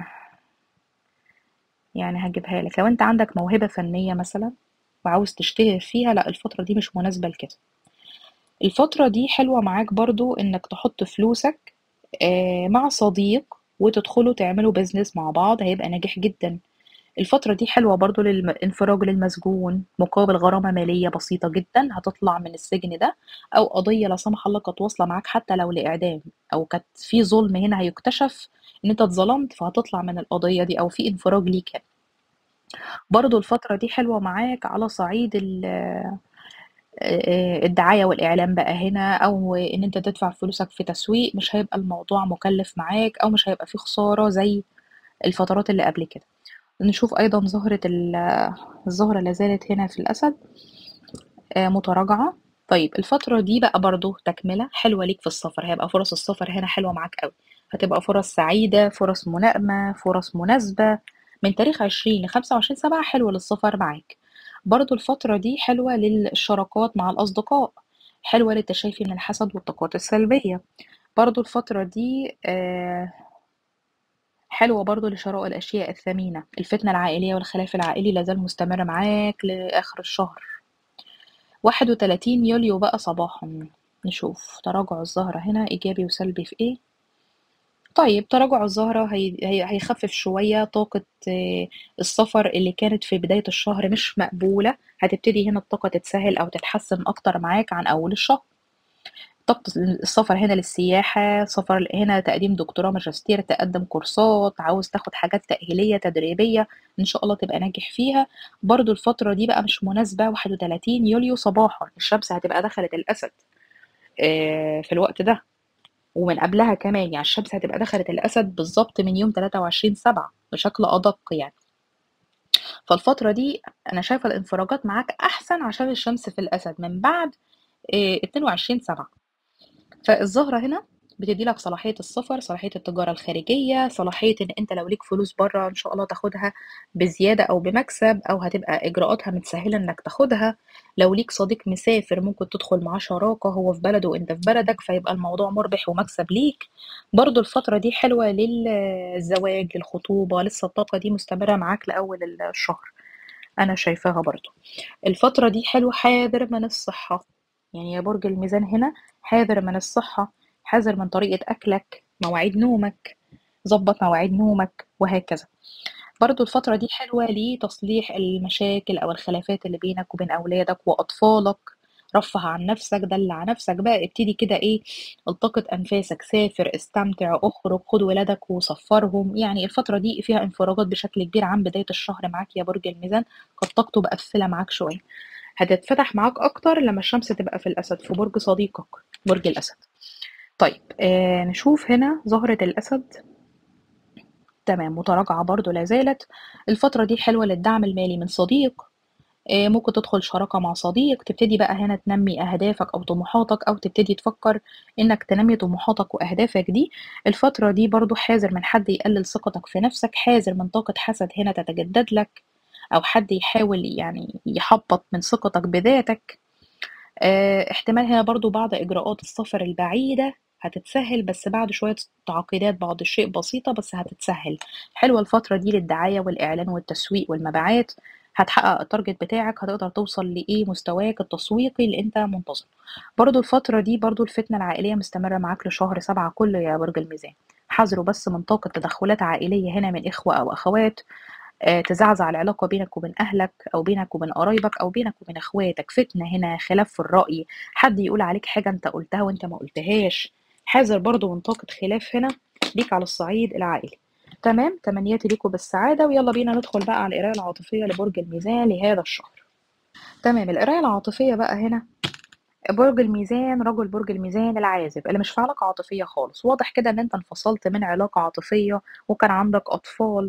يعني هاجيبها لك، لو أنت عندك موهبة فنية مثلًا وعاوز تشتهر فيها، لأ الفترة دي مش مناسبة لكده. الفترة دي حلوة معاك برضه إنك تحط فلوسك آآ مع صديق وتدخلوا تعملوا business مع بعض، هيبقى ناجح جدًا. الفترة دي حلوة برضه للم إنفراج للمسجون مقابل غرامة مالية بسيطة جدًا هتطلع من السجن ده، أو قضية لا سمح الله كانت واصلة معاك حتى لو لإعدام أو كانت في ظلم هنا هيُكتشف إن أنت اتظلمت، فهتطلع من القضية دي أو في إنفراج ليك هنا. برضه الفترة دي حلوة معاك على صعيد ال آآ الدعاية والإعلان بقى هنا أو إن أنت تدفع فلوسك في تسويق، مش هيبقى الموضوع مُكلِّف معاك أو مش هيبقى في خسارة زي الفترات اللي قبل كده. نشوف أيضًا زهرة ال الزهرة لا زالت هنا في الأسد آآ متراجعة، طيب الفترة دي بقى برضه تكملة حلوة ليك في السفر، هيبقى فرص السفر هنا حلوة معاك أوي، هتبقى فرص سعيدة، فرص ملائمة، فرص مناسبة، من تاريخ 20 ل25/7 حلو للسفر معاك. برضه الفترة دي حلوة للشراكات مع الأصدقاء، حلوة للتشافي من الحسد والطاقات السلبية. برضه الفترة دي آآ حلوة برضه لشراء الأشياء الثمينة، الفتنة العائلية والخلاف العائلي لا زال مستمر معاك لآخر الشهر. 31 يوليو بقى صباحًا، نشوف تراجع الزهرة هنا إيجابي وسلبي في إيه؟ طيب تراجع الزهرة هي هي هيخفف شوية طاقة السفر اللي كانت في بداية الشهر مش مقبولة، هتبتدي هنا الطاقة تتسهل أو تتحسن أكتر معاك عن أول الشهر. طاقة السفر هنا للسياحة، سفر هنا تقديم دكتوراه، ماجستير، تقدم كورسات، عاوز تاخد حاجات تأهيلية، تدريبية، إن شاء الله تبقى ناجح فيها. برضه الفترة دي بقى مش مناسبة 31 يوليو صباحًا، الشمس هتبقى دخلت الأسد آآ في الوقت ده، ومن قبلها كمان، يعني الشمس هتبقى دخلت الأسد بالضبط من يوم 23/7 بشكل أدق يعني. فالفترة دي أنا شايفة الانفراجات معاك أحسن عشان الشمس في الأسد من بعد آآ 22/7 فالزهرة هنا بتدي لك صلاحية السفر صلاحية التجارة الخارجية صلاحية ان انت لو ليك فلوس بره ان شاء الله تاخدها بزيادة او بمكسب او هتبقى اجراءاتها متسهلة انك تاخدها لو ليك صديق مسافر ممكن تدخل معاه شراكة هو في بلده وانت في بلدك فيبقى الموضوع مربح ومكسب ليك برضو الفترة دي حلوة للزواج للخطوبة لسه الطاقة دي مستمرة معاك لأول الشهر أنا شايفاها برضو الفترة دي حلوة حاذر من الصحة يعني يا برج الميزان هنا حاذر من الصحة حذر من طريقة أكلك مواعيد نومك ظبط مواعيد نومك وهكذا برضو الفترة دي حلوة لتصليح المشاكل أو الخلافات اللي بينك وبين أولادك وأطفالك رفه عن نفسك دلع نفسك بقى ابتدي كده ايه التقط انفاسك سافر استمتع اخرج خد ولادك وصفرهم يعني الفترة دي فيها انفراجات بشكل كبير عن بداية الشهر معاك يا برج الميزان قد طاقته مقفلة معاك شوية هتتفتح معاك اكتر لما الشمس تبقى في الاسد في برج صديقك برج الاسد طيب آه نشوف هنا زهرة الاسد تمام متراجعة برضو لا زالت الفترة دي حلوة للدعم المالي من صديق آه، ممكن تدخل شراكة مع صديق تبتدي بقى هنا تنمي أهدافك أو طموحاتك أو تبتدي تفكر إنك تنمي طموحاتك وأهدافك دي الفترة دي برضو حاذر من حد يقلل ثقتك في نفسك حاذر من طاقة حسد هنا تتجدد لك أو حد يحاول يعني يحبط من ثقتك بذاتك آه، احتمال هنا برضو بعض إجراءات السفر البعيدة هتتسهل بس بعد شوية تعقيدات بعض الشيء بسيطة بس هتتسهل حلوة الفترة دي للدعاية والإعلان والتسويق والمبيعات هتحقق التارجت بتاعك هتقدر توصل لإيه مستواك التسويقي اللي انت منتظره برضو الفترة دي برضو الفتنة العائلية مستمرة معاك لشهر سبعة كله يا برج الميزان حذروا بس من طاقة تدخلات عائلية هنا من إخوة أو أخوات آه، تزعزع العلاقة بينك وبين أهلك أو بينك وبين قرايبك أو بينك وبين أخواتك فتنة هنا خلاف في الرأي حد يقول عليك حاجة أنت قلتها وأنت ما قلتهاش حذر برضو من طاقة خلاف هنا ليك على الصعيد العائلي تمام تمنياتي ليكم بالسعادة ويلا بينا ندخل بقى على القراية العاطفية لبرج الميزان لهذا الشهر تمام القراية العاطفية بقى هنا برج الميزان رجل برج الميزان العازب اللي مش في علاقة عاطفية خالص واضح كده ان انت انفصلت من علاقة عاطفية وكان عندك اطفال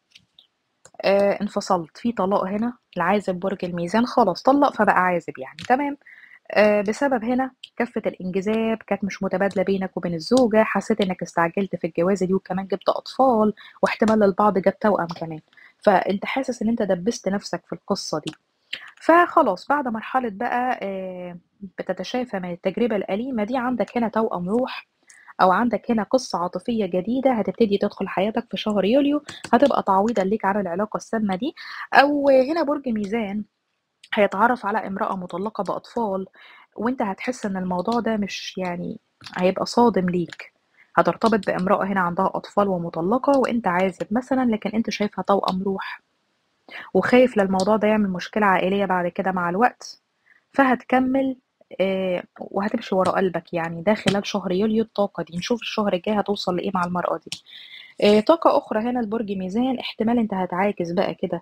آه انفصلت في طلاق هنا العازب برج الميزان خلاص طلق فبقى عازب يعني تمام آه بسبب هنا كفة الانجذاب كانت مش متبادلة بينك وبين الزوجة حسيت انك استعجلت في الجوازة دي وكمان جبت اطفال واحتمال البعض جاب توأم كمان فانت حاسس ان انت دبست نفسك في القصة دي فخلاص بعد مرحلة بقى آه بتتشافى من التجربة الأليمة دي عندك هنا توأم روح أو عندك هنا قصة عاطفية جديدة هتبتدي تدخل حياتك في شهر يوليو هتبقى تعويضا ليك عن العلاقة السامة دي أو هنا برج ميزان هيتعرف على امرأة مطلقة بأطفال وانت هتحس ان الموضوع ده مش يعني هيبقى صادم ليك هترتبط بامرأة هنا عندها أطفال ومطلقة وانت عازب مثلا لكن انت شايفها توأم روح وخايف للموضوع ده يعمل مشكلة عائلية بعد كده مع الوقت فهتكمل آه وهتمشي ورا قلبك يعني ده خلال شهر يوليو الطاقة دي نشوف الشهر الجاي هتوصل لإيه مع المرأة دي آه طاقة أخرى هنا لبرج ميزان احتمال انت هتعاكس بقى كده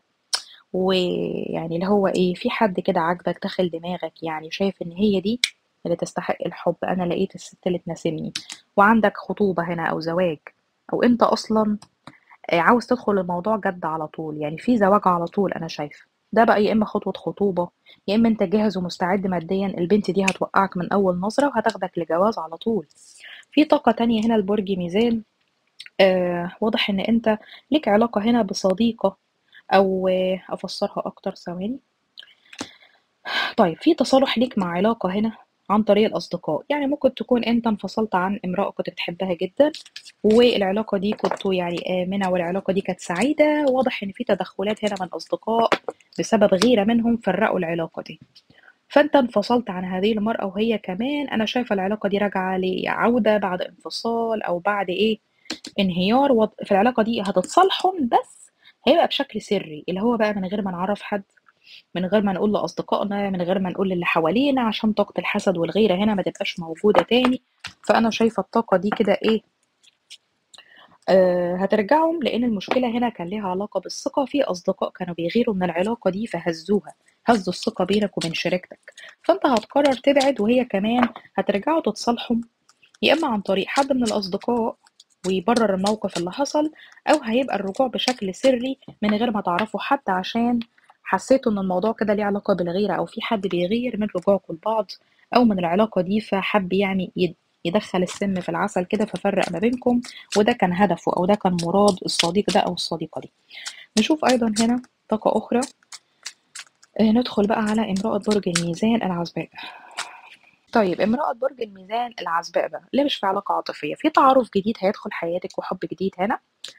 ويعني اللي هو إيه في حد كده عاجبك داخل دماغك يعني شايف إن هي دي اللي تستحق الحب أنا لقيت الست اللي تناسبني وعندك خطوبة هنا أو زواج أو أنت أصلا عاوز تدخل الموضوع جد على طول يعني في زواج على طول أنا شايفة ده بقى يا إما خطوة خطوبة يا إما أنت جاهز ومستعد ماديا البنت دي هتوقعك من أول نظرة وهتاخدك لجواز على طول في طاقة تانية هنا لبرج ميزان آه واضح إن أنت ليك علاقة هنا بصديقة أو أفسرها أكتر ثواني طيب في تصالح ليك مع علاقة هنا عن طريق الأصدقاء يعني ممكن تكون أنت انفصلت عن امرأة كنت بتحبها جدا والعلاقة دي كنتوا يعني آمنة والعلاقة دي كانت سعيدة واضح إن في تدخلات هنا من أصدقاء بسبب غيرة منهم فرقوا العلاقة دي فأنت انفصلت عن هذه المرأة وهي كمان أنا شايفة العلاقة دي راجعة لعودة بعد انفصال أو بعد إيه انهيار في العلاقة دي هتتصالحوا بس هيبقى بشكل سري اللي هو بقى من غير ما نعرف حد من غير ما نقول لأصدقائنا من غير ما نقول للي حوالينا عشان طاقة الحسد والغيرة هنا ما تبقاش موجودة تاني فأنا شايفة الطاقة دي كده إيه آه هترجعهم لأن المشكلة هنا كان ليها علاقة بالثقة في أصدقاء كانوا بيغيروا من العلاقة دي فهزوها هزوا الثقة بينك وبين شريكتك فأنت هتقرر تبعد وهي كمان هترجعوا تتصالحوا يا إما عن طريق حد من الأصدقاء ويبرر الموقف اللي حصل أو هيبقى الرجوع بشكل سري من غير ما تعرفوا حد عشان حسيتوا إن الموضوع كده ليه علاقة بالغيرة أو في حد بيغير من رجوعكم لبعض أو من العلاقة دي فحب يعني يدخل السم في العسل كده ففرق ما بينكم وده كان هدفه او ده كان مراد الصديق ده او الصديقه دي نشوف ايضا هنا طاقه اخرى آه، ندخل بقى على امرأة برج الميزان العزباء طيب امرأة برج الميزان العزباء بقى اللي مش في علاقة عاطفية في تعارف جديد هيدخل حياتك وحب جديد هنا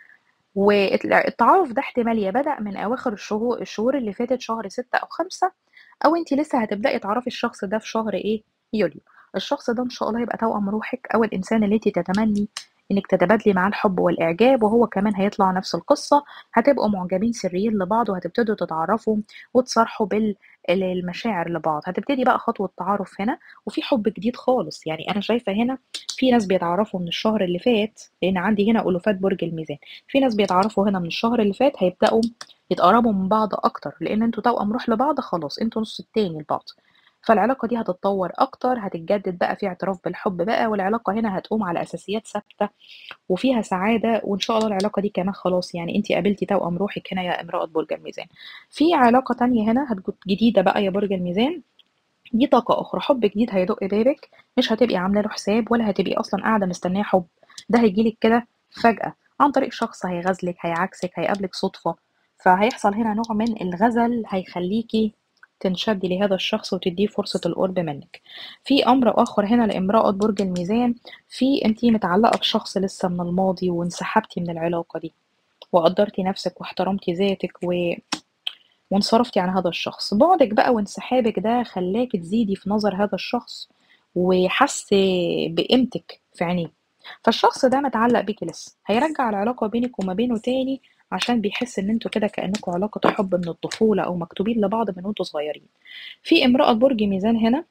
والتعارف ده احتمال يا بدأ من أواخر الشهور الشهور اللي فاتت شهر ستة أو خمسة أو أنت لسه هتبدأي تعرفي الشخص ده في شهر إيه يوليو الشخص ده إن شاء الله هيبقى توأم روحك أو الإنسان اللي أنت تتمني إنك تتبادلي معاه الحب والإعجاب وهو كمان هيطلع نفس القصة هتبقوا معجبين سريين لبعض وهتبتدوا تتعرفوا وتصارحوا بالمشاعر لبعض هتبتدي بقى خطوة تعارف هنا وفي حب جديد خالص يعني أنا شايفة هنا في ناس بيتعرفوا من الشهر اللي فات لأن عندي هنا ألوفات برج الميزان في ناس بيتعرفوا هنا من الشهر اللي فات هيبدأوا يتقربوا من بعض أكتر لأن انتوا توأم روح لبعض خلاص انتوا نص التاني لبعض فالعلاقة دي هتتطور أكتر هتتجدد بقى في اعتراف بالحب بقى والعلاقة هنا هتقوم على أساسيات ثابتة وفيها سعادة وإن شاء الله العلاقة دي كمان خلاص يعني أنت قابلتي توأم روحك هنا يا امرأة برج الميزان في علاقة تانية هنا هتكون جديدة بقى يا برج الميزان دي طاقة أخرى حب جديد هيدق بابك مش هتبقي عاملة له حساب ولا هتبقي أصلا قاعدة مستنية حب ده هيجيلك كده فجأة عن طريق شخص هيغزلك هيعكسك هيقابلك صدفة فهيحصل هنا نوع من الغزل هيخليكي تنشدي لهذا الشخص وتديه فرصة القرب منك في أمر آخر هنا لامرأة برج الميزان في أنتي متعلقة بشخص لسه من الماضي وانسحبتي من العلاقة دي وقدرتي نفسك واحترمتي ذاتك و... وانصرفتي عن هذا الشخص بعدك بقى وانسحابك ده خلاك تزيدي في نظر هذا الشخص وحس بقيمتك في عينيه فالشخص ده متعلق بيكي لسه هيرجع العلاقة بينك وما بينه تاني عشان بيحس ان انتوا كده كأنكم علاقة حب من الطفولة او مكتوبين لبعض من وانتوا صغيرين في امرأة برج ميزان هنا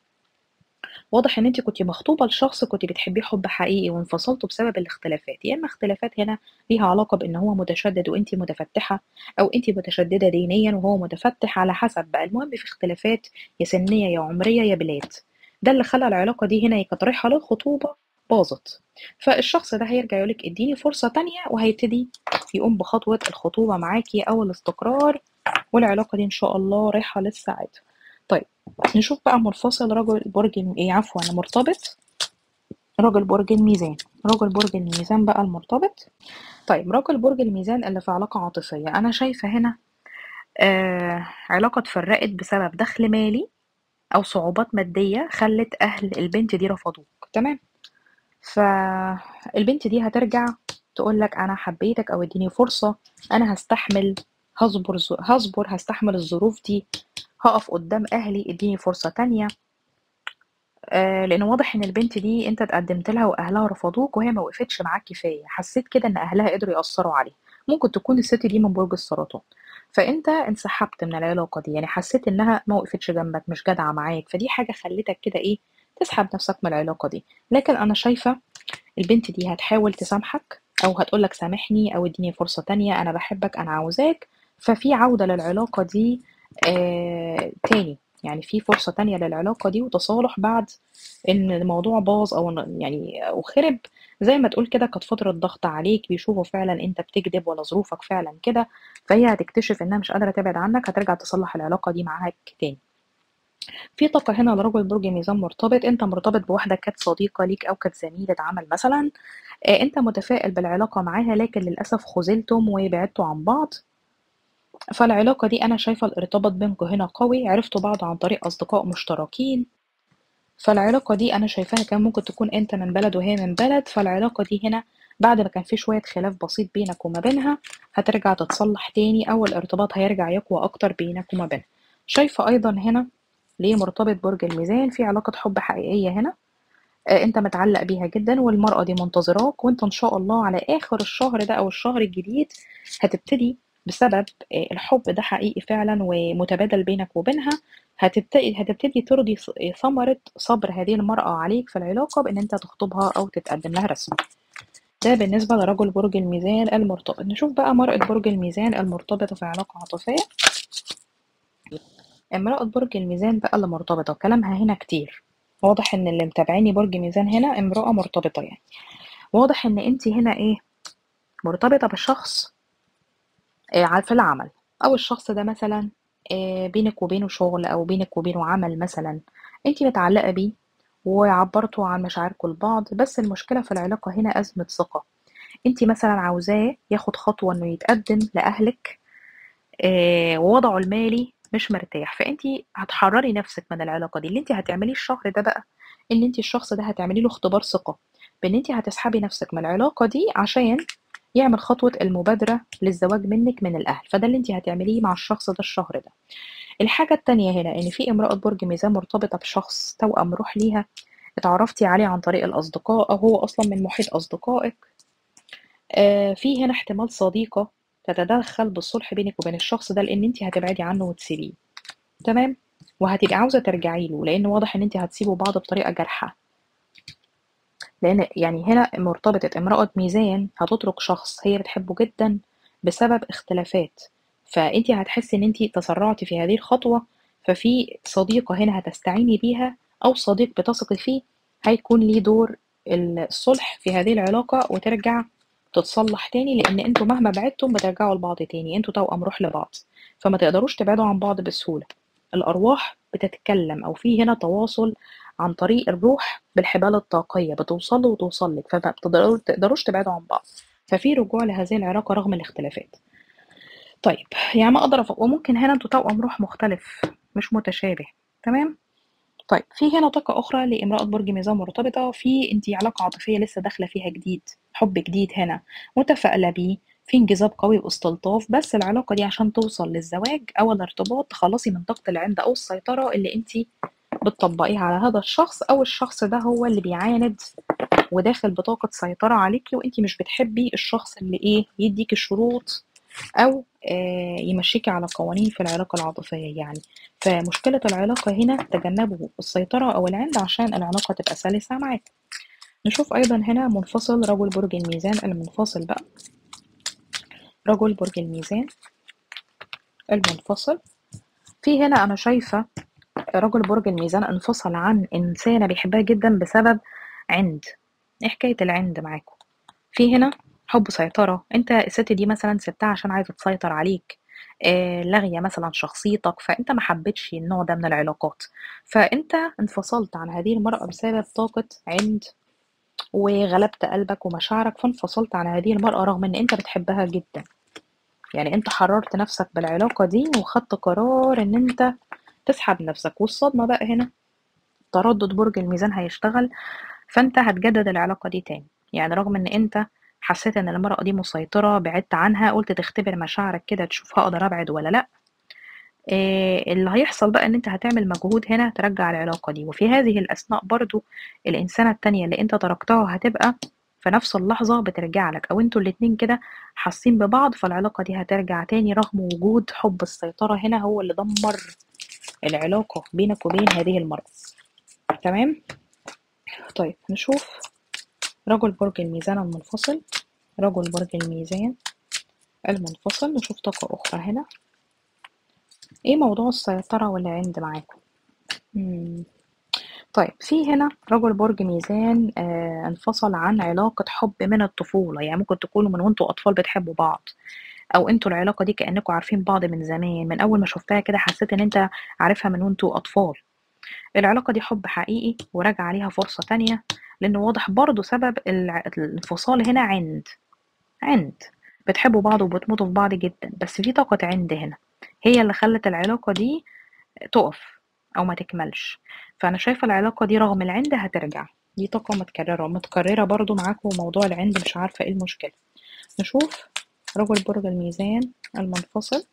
واضح ان انت كنت مخطوبة لشخص كنت بتحبيه حب حقيقي وانفصلتوا بسبب الاختلافات يا اما اختلافات هنا ليها علاقة بان هو متشدد وانت متفتحة او انت متشددة دينيا وهو متفتح على حسب بقى المهم في اختلافات يا سنية يا عمرية يا بلاد ده اللي خلى العلاقة دي هنا كانت رايحة للخطوبة باظت فالشخص ده هيرجع يقولك اديني فرصة تانية وهيبتدي يقوم بخطوة الخطوبة معاكي أو الاستقرار والعلاقة دي إن شاء الله رايحة للسعادة طيب نشوف بقى منفصل رجل برج ايه عفوا مرتبط رجل برج الميزان رجل برج الميزان بقى المرتبط طيب رجل برج الميزان اللي في علاقة عاطفية أنا شايفة هنا آه علاقة اتفرقت بسبب دخل مالي أو صعوبات مادية خلت أهل البنت دي رفضوك تمام فالبنت دي هترجع تقول لك انا حبيتك او اديني فرصه انا هستحمل هصبر هصبر هستحمل الظروف دي هقف قدام اهلي اديني فرصه تانية آه لان واضح ان البنت دي انت اتقدمت لها واهلها رفضوك وهي ما وقفتش معاك كفايه حسيت كده ان اهلها قدروا ياثروا عليها ممكن تكون الست دي من برج السرطان فانت انسحبت من العلاقه دي يعني حسيت انها ما وقفتش جنبك مش جدعه معاك فدي حاجه خلتك كده ايه تسحب نفسك من العلاقة دي لكن أنا شايفة البنت دي هتحاول تسامحك أو هتقولك سامحني أو اديني فرصة تانية أنا بحبك أنا عاوزاك ففي عودة للعلاقة دي آه تاني يعني في فرصة تانية للعلاقة دي وتصالح بعد إن الموضوع باظ أو يعني أو خرب زي ما تقول كده كانت فترة ضغط عليك بيشوفوا فعلا أنت بتكذب ولا ظروفك فعلا كده فهي هتكتشف إنها مش قادرة تبعد عنك هترجع تصلح العلاقة دي معاك تاني في طاقة هنا لرجل برج ميزان مرتبط انت مرتبط بواحدة كانت صديقة ليك او كانت زميلة عمل مثلا آه، انت متفائل بالعلاقة معاها لكن للأسف خذلتم وبعدتوا عن بعض فالعلاقة دي أنا شايفة الارتباط بينكم هنا قوي عرفتوا بعض عن طريق أصدقاء مشتركين فالعلاقة دي أنا شايفاها كان ممكن تكون أنت من بلد وهي من بلد فالعلاقة دي هنا بعد ما كان في شوية خلاف بسيط بينك وما بينها هترجع تتصلح تاني أو الارتباط هيرجع يقوى أكتر بينك وما بينها شايفة أيضا هنا ليه مرتبط برج الميزان في علاقة حب حقيقية هنا آه، انت متعلق بيها جدا والمرأة دي منتظراك وانت ان شاء الله على اخر الشهر ده او الشهر الجديد هتبتدي بسبب آه، الحب ده حقيقي فعلا ومتبادل بينك وبينها هتبتدي هتبتدي ترضي ثمرة صبر هذه المرأة عليك في العلاقة بان انت تخطبها او تتقدم لها رسمي ده بالنسبة لرجل برج الميزان المرتبط نشوف بقى مرأة برج الميزان المرتبطة في علاقة عاطفية امرأة برج الميزان بقى اللي مرتبطة وكلامها هنا كتير واضح ان اللي متابعيني برج ميزان هنا امرأة مرتبطة يعني واضح ان انت هنا ايه مرتبطة بشخص آه في العمل او الشخص ده مثلا آه بينك وبينه شغل او بينك وبينه عمل مثلا انت متعلقة بيه وعبرتوا عن مشاعركم لبعض بس المشكلة في العلاقة هنا أزمة ثقة انت مثلا عاوزاه ياخد خطوة انه يتقدم لأهلك آه ووضعه المالي مش مرتاح فانت هتحرري نفسك من العلاقة دي اللي انت هتعمليه الشهر ده بقى ان انت الشخص ده هتعملي له اختبار ثقة بان انت هتسحبي نفسك من العلاقة دي عشان يعمل خطوة المبادرة للزواج منك من الأهل فده اللي انت هتعمليه مع الشخص ده الشهر ده الحاجة التانية هنا إن في امرأة برج ميزان مرتبطة بشخص توأم روح ليها اتعرفتي عليه عن طريق الأصدقاء أو هو أصلا من محيط أصدقائك آه في هنا احتمال صديقة تتدخل بالصلح بينك وبين الشخص ده لأن انت هتبعدي عنه وتسيبيه تمام وهتبقي عاوزة ترجعي له لأن واضح إن انت هتسيبوا بعض بطريقة جارحة لأن يعني هنا مرتبطة امرأة ميزان هتترك شخص هي بتحبه جدا بسبب اختلافات فانت هتحسي ان انت تسرعتي في هذه الخطوة ففي صديقة هنا هتستعيني بيها أو صديق بتثقي فيه هيكون ليه دور الصلح في هذه العلاقة وترجع تتصلح تاني لأن انتوا مهما بعدتم بترجعوا لبعض تاني انتوا توأم روح لبعض فما تقدروش تبعدوا عن بعض بسهولة الأرواح بتتكلم أو في هنا تواصل عن طريق الروح بالحبال الطاقية بتوصل وتوصل لك فما بتقدروش تبعدوا عن بعض ففي رجوع لهذه العلاقة رغم الاختلافات طيب يعني ما اقدر أفق. وممكن هنا انتوا توأم روح مختلف مش متشابه تمام طيب في هنا طاقة أخرى لامرأة برج ميزان مرتبطة في انت علاقة عاطفية لسه داخلة فيها جديد حب جديد هنا متفائلة بيه في انجذاب قوي واستلطاف بس العلاقة دي عشان توصل للزواج أو الارتباط تخلصي من طاقة العند أو السيطرة اللي انت بتطبقيها على هذا الشخص أو الشخص ده هو اللي بيعاند وداخل بطاقة سيطرة عليكي وانت مش بتحبي الشخص اللي ايه يديكي الشروط أو آه، يمشيكي على قوانين في العلاقة العاطفية يعني فمشكلة العلاقة هنا تجنبوا السيطرة أو العند عشان العلاقة تبقى سلسة معاكم نشوف أيضا هنا منفصل رجل برج الميزان المنفصل بقى رجل برج الميزان المنفصل في هنا أنا شايفة رجل برج الميزان انفصل عن إنسانة بيحبها جدا بسبب عند ايه حكاية العند معاكم في هنا حب سيطرة انت الست دي مثلا سبتها عشان عايزة تسيطر عليك آه لاغية مثلا شخصيتك فانت ما حبيتش النوع ده من العلاقات فانت انفصلت عن هذه المرأة بسبب طاقة عند وغلبت قلبك ومشاعرك فانفصلت عن هذه المرأة رغم ان انت بتحبها جدا يعني انت حررت نفسك بالعلاقة دي وخدت قرار ان انت تسحب نفسك والصدمة بقى هنا تردد برج الميزان هيشتغل فانت هتجدد العلاقة دي تاني يعني رغم ان انت حسيت ان المرأة دي مسيطرة بعدت عنها قلت تختبر مشاعرك كده تشوف هقدر ابعد ولا لا إيه اللي هيحصل بقى ان انت هتعمل مجهود هنا ترجع العلاقة دي وفي هذه الاثناء برضو الانسانة التانية اللي انت تركتها هتبقى في نفس اللحظة بترجع لك او انتوا الاتنين كده حاسين ببعض فالعلاقة دي هترجع تاني رغم وجود حب السيطرة هنا هو اللي دمر العلاقة بينك وبين هذه المرأة تمام طيب نشوف رجل برج الميزان المنفصل رجل برج الميزان المنفصل نشوف طاقة أخرى هنا ايه موضوع السيطرة والعند معاكم مم. طيب في هنا رجل برج ميزان آه انفصل عن علاقة حب من الطفولة يعني ممكن تكونوا من وانتوا أطفال بتحبوا بعض أو انتوا العلاقة دي كأنكم عارفين بعض من زمان من أول ما شفتها كده حسيت إن انت عارفها من وانتوا أطفال العلاقة دي حب حقيقي وراجع عليها فرصة تانية لأن واضح برضو سبب الانفصال هنا عند عند بتحبوا بعض وبتموتوا في بعض جدا بس في طاقة عند هنا هي اللي خلت العلاقة دي تقف أو ما تكملش فأنا شايفة العلاقة دي رغم العند هترجع دي طاقة متكررة متكررة برضو معاكم موضوع العند مش عارفة ايه المشكلة نشوف رجل برج الميزان المنفصل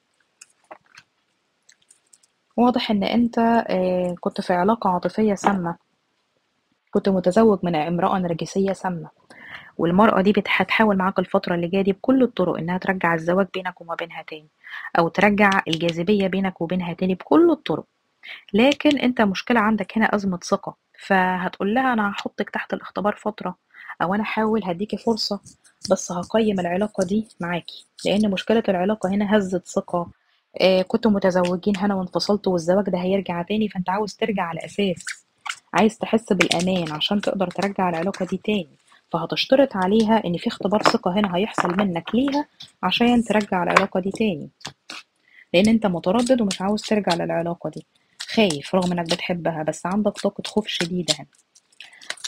واضح ان انت آه، كنت في علاقة عاطفية سامة كنت متزوج من امرأة نرجسية سامة والمرأة دي هتحاول معاك الفترة اللي جاية دي بكل الطرق إنها ترجع الزواج بينك وما بينها تاني أو ترجع الجاذبية بينك وبينها تاني بكل الطرق لكن أنت مشكلة عندك هنا أزمة ثقة فهتقول لها أنا هحطك تحت الاختبار فترة أو أنا هحاول هديكي فرصة بس هقيم العلاقة دي معاكي لأن مشكلة العلاقة هنا هزة ثقة آه كنتوا متزوجين هنا وانفصلتوا والزواج ده هيرجع تاني فأنت عاوز ترجع على أساس عايز تحس بالأمان عشان تقدر ترجع العلاقة دي تاني فهتشترط عليها ان في اختبار ثقة هنا هيحصل منك ليها عشان ترجع العلاقة دي تاني لان انت متردد ومش عاوز ترجع للعلاقة دي خايف رغم انك بتحبها بس عندك طاقة خوف شديدة هنا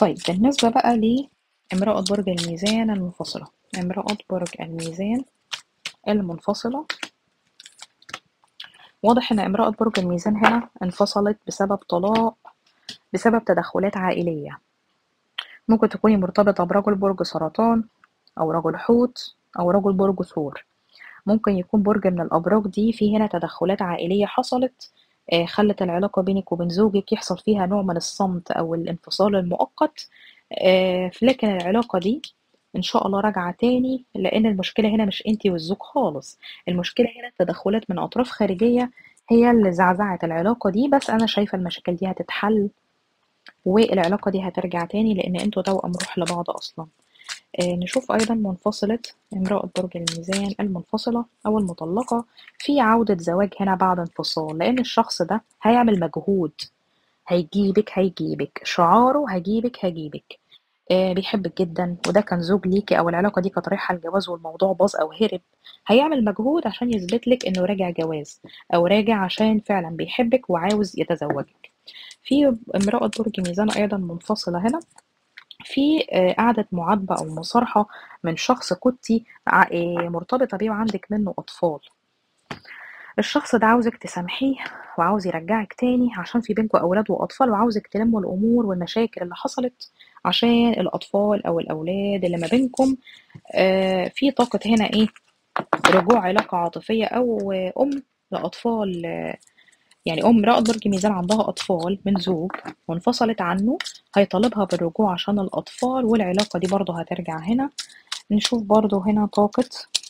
طيب بالنسبة بقى لامرأة برج الميزان المنفصلة امرأة برج الميزان المنفصلة واضح ان امرأة برج الميزان هنا انفصلت بسبب طلاق بسبب تدخلات عائلية ممكن تكوني مرتبطة برجل برج سرطان أو رجل حوت أو رجل برج ثور ممكن يكون برج من الأبراج دي في هنا تدخلات عائلية حصلت آه، خلت العلاقة بينك وبين زوجك يحصل فيها نوع من الصمت أو الانفصال المؤقت آه، لكن العلاقة دي إن شاء الله راجعة تاني لأن المشكلة هنا مش أنتي والزوج خالص المشكلة هنا تدخلات من أطراف خارجية هي اللي زعزعت العلاقة دي بس أنا شايفة المشاكل دي هتتحل والعلاقة دي هترجع تاني لأن انتوا توأم روح لبعض أصلا آه نشوف أيضا منفصلة امرأة برج الميزان المنفصلة أو المطلقة في عودة زواج هنا بعد انفصال لأن الشخص ده هيعمل مجهود هيجيبك هيجيبك شعاره هجيبك هجيبك آه بيحبك جدا وده كان زوج ليكي أو العلاقة دي كانت رايحة الجواز والموضوع باظ أو هرب هيعمل مجهود عشان يثبت لك إنه راجع جواز أو راجع عشان فعلا بيحبك وعاوز يتزوجك في امرأة برج ميزان أيضا منفصلة هنا في آه، قعدة معاتبة أو مصارحة من شخص كنتي ع- آه، مرتبطة بيه وعندك منه أطفال الشخص ده عاوزك تسامحيه وعاوز يرجعك تاني عشان في بينكم أولاد وأطفال وعاوزك تلموا الأمور والمشاكل اللي حصلت عشان الأطفال أو الأولاد اللي ما بينكم آه، في طاقة هنا إيه رجوع علاقة عاطفية أو آه، أم لأطفال آه، يعني أم امرأة برج ميزان عندها أطفال من زوج وانفصلت عنه هيطالبها بالرجوع عشان الأطفال والعلاقة دي برضه هترجع هنا نشوف برضه هنا طاقة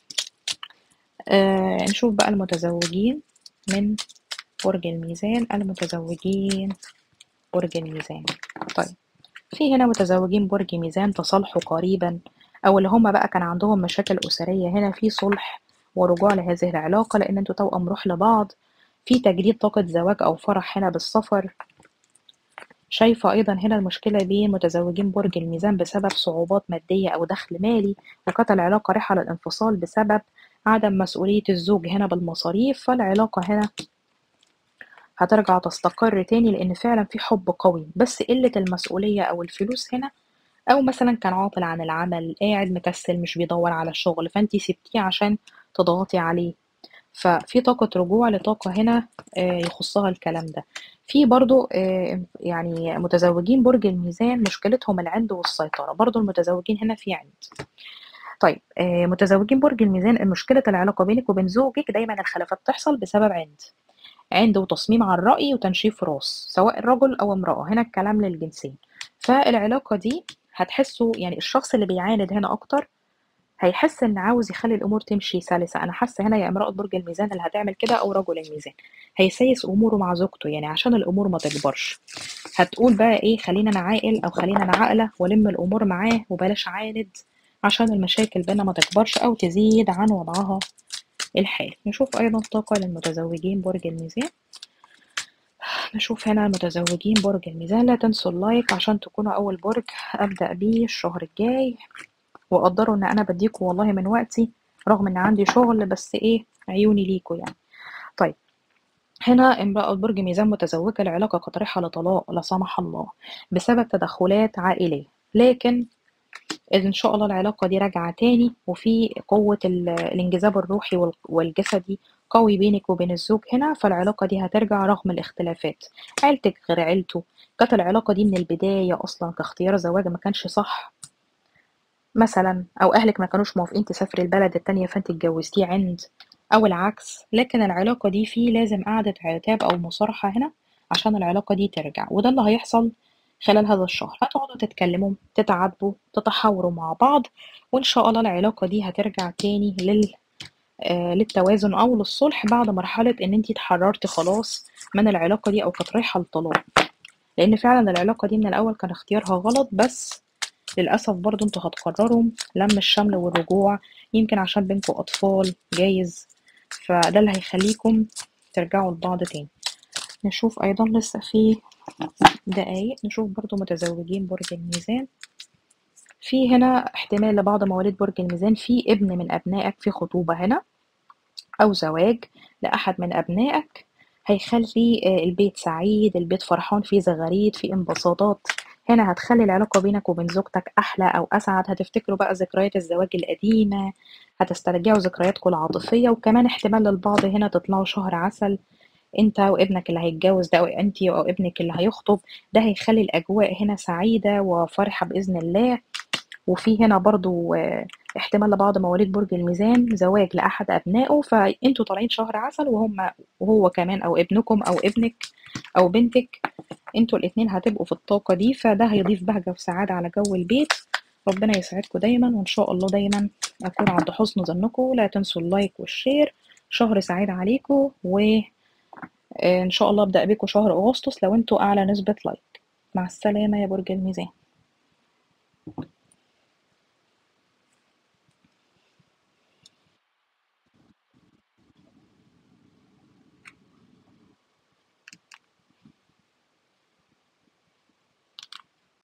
آه نشوف بقى المتزوجين من برج الميزان المتزوجين برج الميزان طيب في هنا متزوجين برج ميزان تصالحوا قريبا أو اللي هما بقى كان عندهم مشاكل أسرية هنا في صلح ورجوع لهذه العلاقة لأن انتوا توأم روح لبعض في تجديد طاقة زواج أو فرح هنا بالسفر شايفة أيضا هنا المشكلة بين متزوجين برج الميزان بسبب صعوبات مادية أو دخل مالي وكانت العلاقة رايحة للانفصال بسبب عدم مسؤولية الزوج هنا بالمصاريف فالعلاقة هنا هترجع تستقر تاني لأن فعلا في حب قوي بس قلة المسؤولية أو الفلوس هنا أو مثلا كان عاطل عن العمل قاعد مكسل مش بيدور على الشغل فانتي سبتيه عشان تضغطي عليه ففي طاقة رجوع لطاقة هنا آه، يخصها الكلام ده في برضو آه، يعني متزوجين برج الميزان مشكلتهم العند والسيطرة برضو المتزوجين هنا في عند طيب آه، متزوجين برج الميزان مشكلة العلاقة بينك وبين زوجك دايما الخلافات تحصل بسبب عند عند وتصميم على الرأي وتنشيف راس سواء رجل أو امرأة هنا الكلام للجنسين فالعلاقة دي هتحسوا يعني الشخص اللي بيعاند هنا أكتر هيحس إن عاوز يخلي الأمور تمشي سلسة أنا حاسة هنا يا امرأة برج الميزان اللي هتعمل كده أو رجل الميزان هيسيس أموره مع زوجته يعني عشان الأمور ما تكبرش هتقول بقى إيه خلينا أنا عاقل أو خلينا أنا عاقلة ولم الأمور معاه وبلاش عاند عشان المشاكل بينا ما تكبرش أو تزيد عن وضعها الحالي نشوف أيضا طاقة للمتزوجين برج الميزان نشوف هنا المتزوجين برج الميزان لا تنسوا اللايك عشان تكونوا أول برج أبدأ بيه الشهر الجاي وقدروا إن أنا بديكوا والله من وقتي رغم إن عندي شغل بس إيه عيوني ليكوا يعني طيب هنا امرأة برج ميزان متزوجة العلاقة قد رايحة لطلاق لا سمح الله بسبب تدخلات عائلية لكن إن شاء الله العلاقة دي راجعة تاني وفي قوة ال- الانجذاب الروحي وال- والجسدي قوي بينك وبين الزوج هنا فالعلاقة دي هترجع رغم الاختلافات عيلتك غير عيلته كانت العلاقة دي من البداية أصلا كاختيار زواج ما كانش صح مثلا أو أهلك ما كانوش موافقين تسافري البلد التانية فأنت اتجوزتيه عند أو العكس لكن العلاقة دي فيه لازم قعدة عتاب أو مصارحة هنا عشان العلاقة دي ترجع وده اللي هيحصل خلال هذا الشهر هتقعدوا تتكلموا تتعاتبوا تتحاوروا مع بعض وإن شاء الله العلاقة دي هترجع تاني لل آه، للتوازن أو للصلح بعد مرحلة إن انتي اتحررتي خلاص من العلاقة دي أو كانت رايحة للطلاق لأن فعلا العلاقة دي من الأول كان اختيارها غلط بس للأسف برضو انتوا هتقرروا لم الشمل والرجوع يمكن عشان بينكوا أطفال جايز فده اللي هيخليكم ترجعوا لبعض تاني نشوف أيضا لسه في دقايق نشوف برضو متزوجين برج الميزان في هنا احتمال لبعض مواليد برج الميزان في ابن من أبنائك في خطوبة هنا أو زواج لأحد من أبنائك هيخلي آه، البيت سعيد البيت فرحان فيه زغاريد فيه انبساطات هنا هتخلي العلاقة بينك وبين زوجتك أحلى أو أسعد هتفتكروا بقى ذكريات الزواج القديمة هتسترجعوا ذكرياتكم العاطفية وكمان احتمال للبعض هنا تطلعوا شهر عسل انت وابنك اللي هيتجوز ده او انت او ابنك اللي هيخطب ده هيخلي الاجواء هنا سعيدة وفرحة باذن الله وفي هنا برضو آه، احتمال لبعض مواليد برج الميزان زواج لأحد أبنائه فأنتوا طالعين شهر عسل وهم وهو كمان أو ابنكم أو ابنك أو بنتك انتوا الاتنين هتبقوا في الطاقة دي فده هيضيف بهجة وسعادة على جو البيت ربنا يسعدكم دايما وإن شاء الله دايما أكون عند حسن ظنكم لا تنسوا اللايك والشير شهر سعيد عليكم وإن شاء الله أبدأ بيكم شهر أغسطس لو انتوا أعلى نسبة لايك مع السلامة يا برج الميزان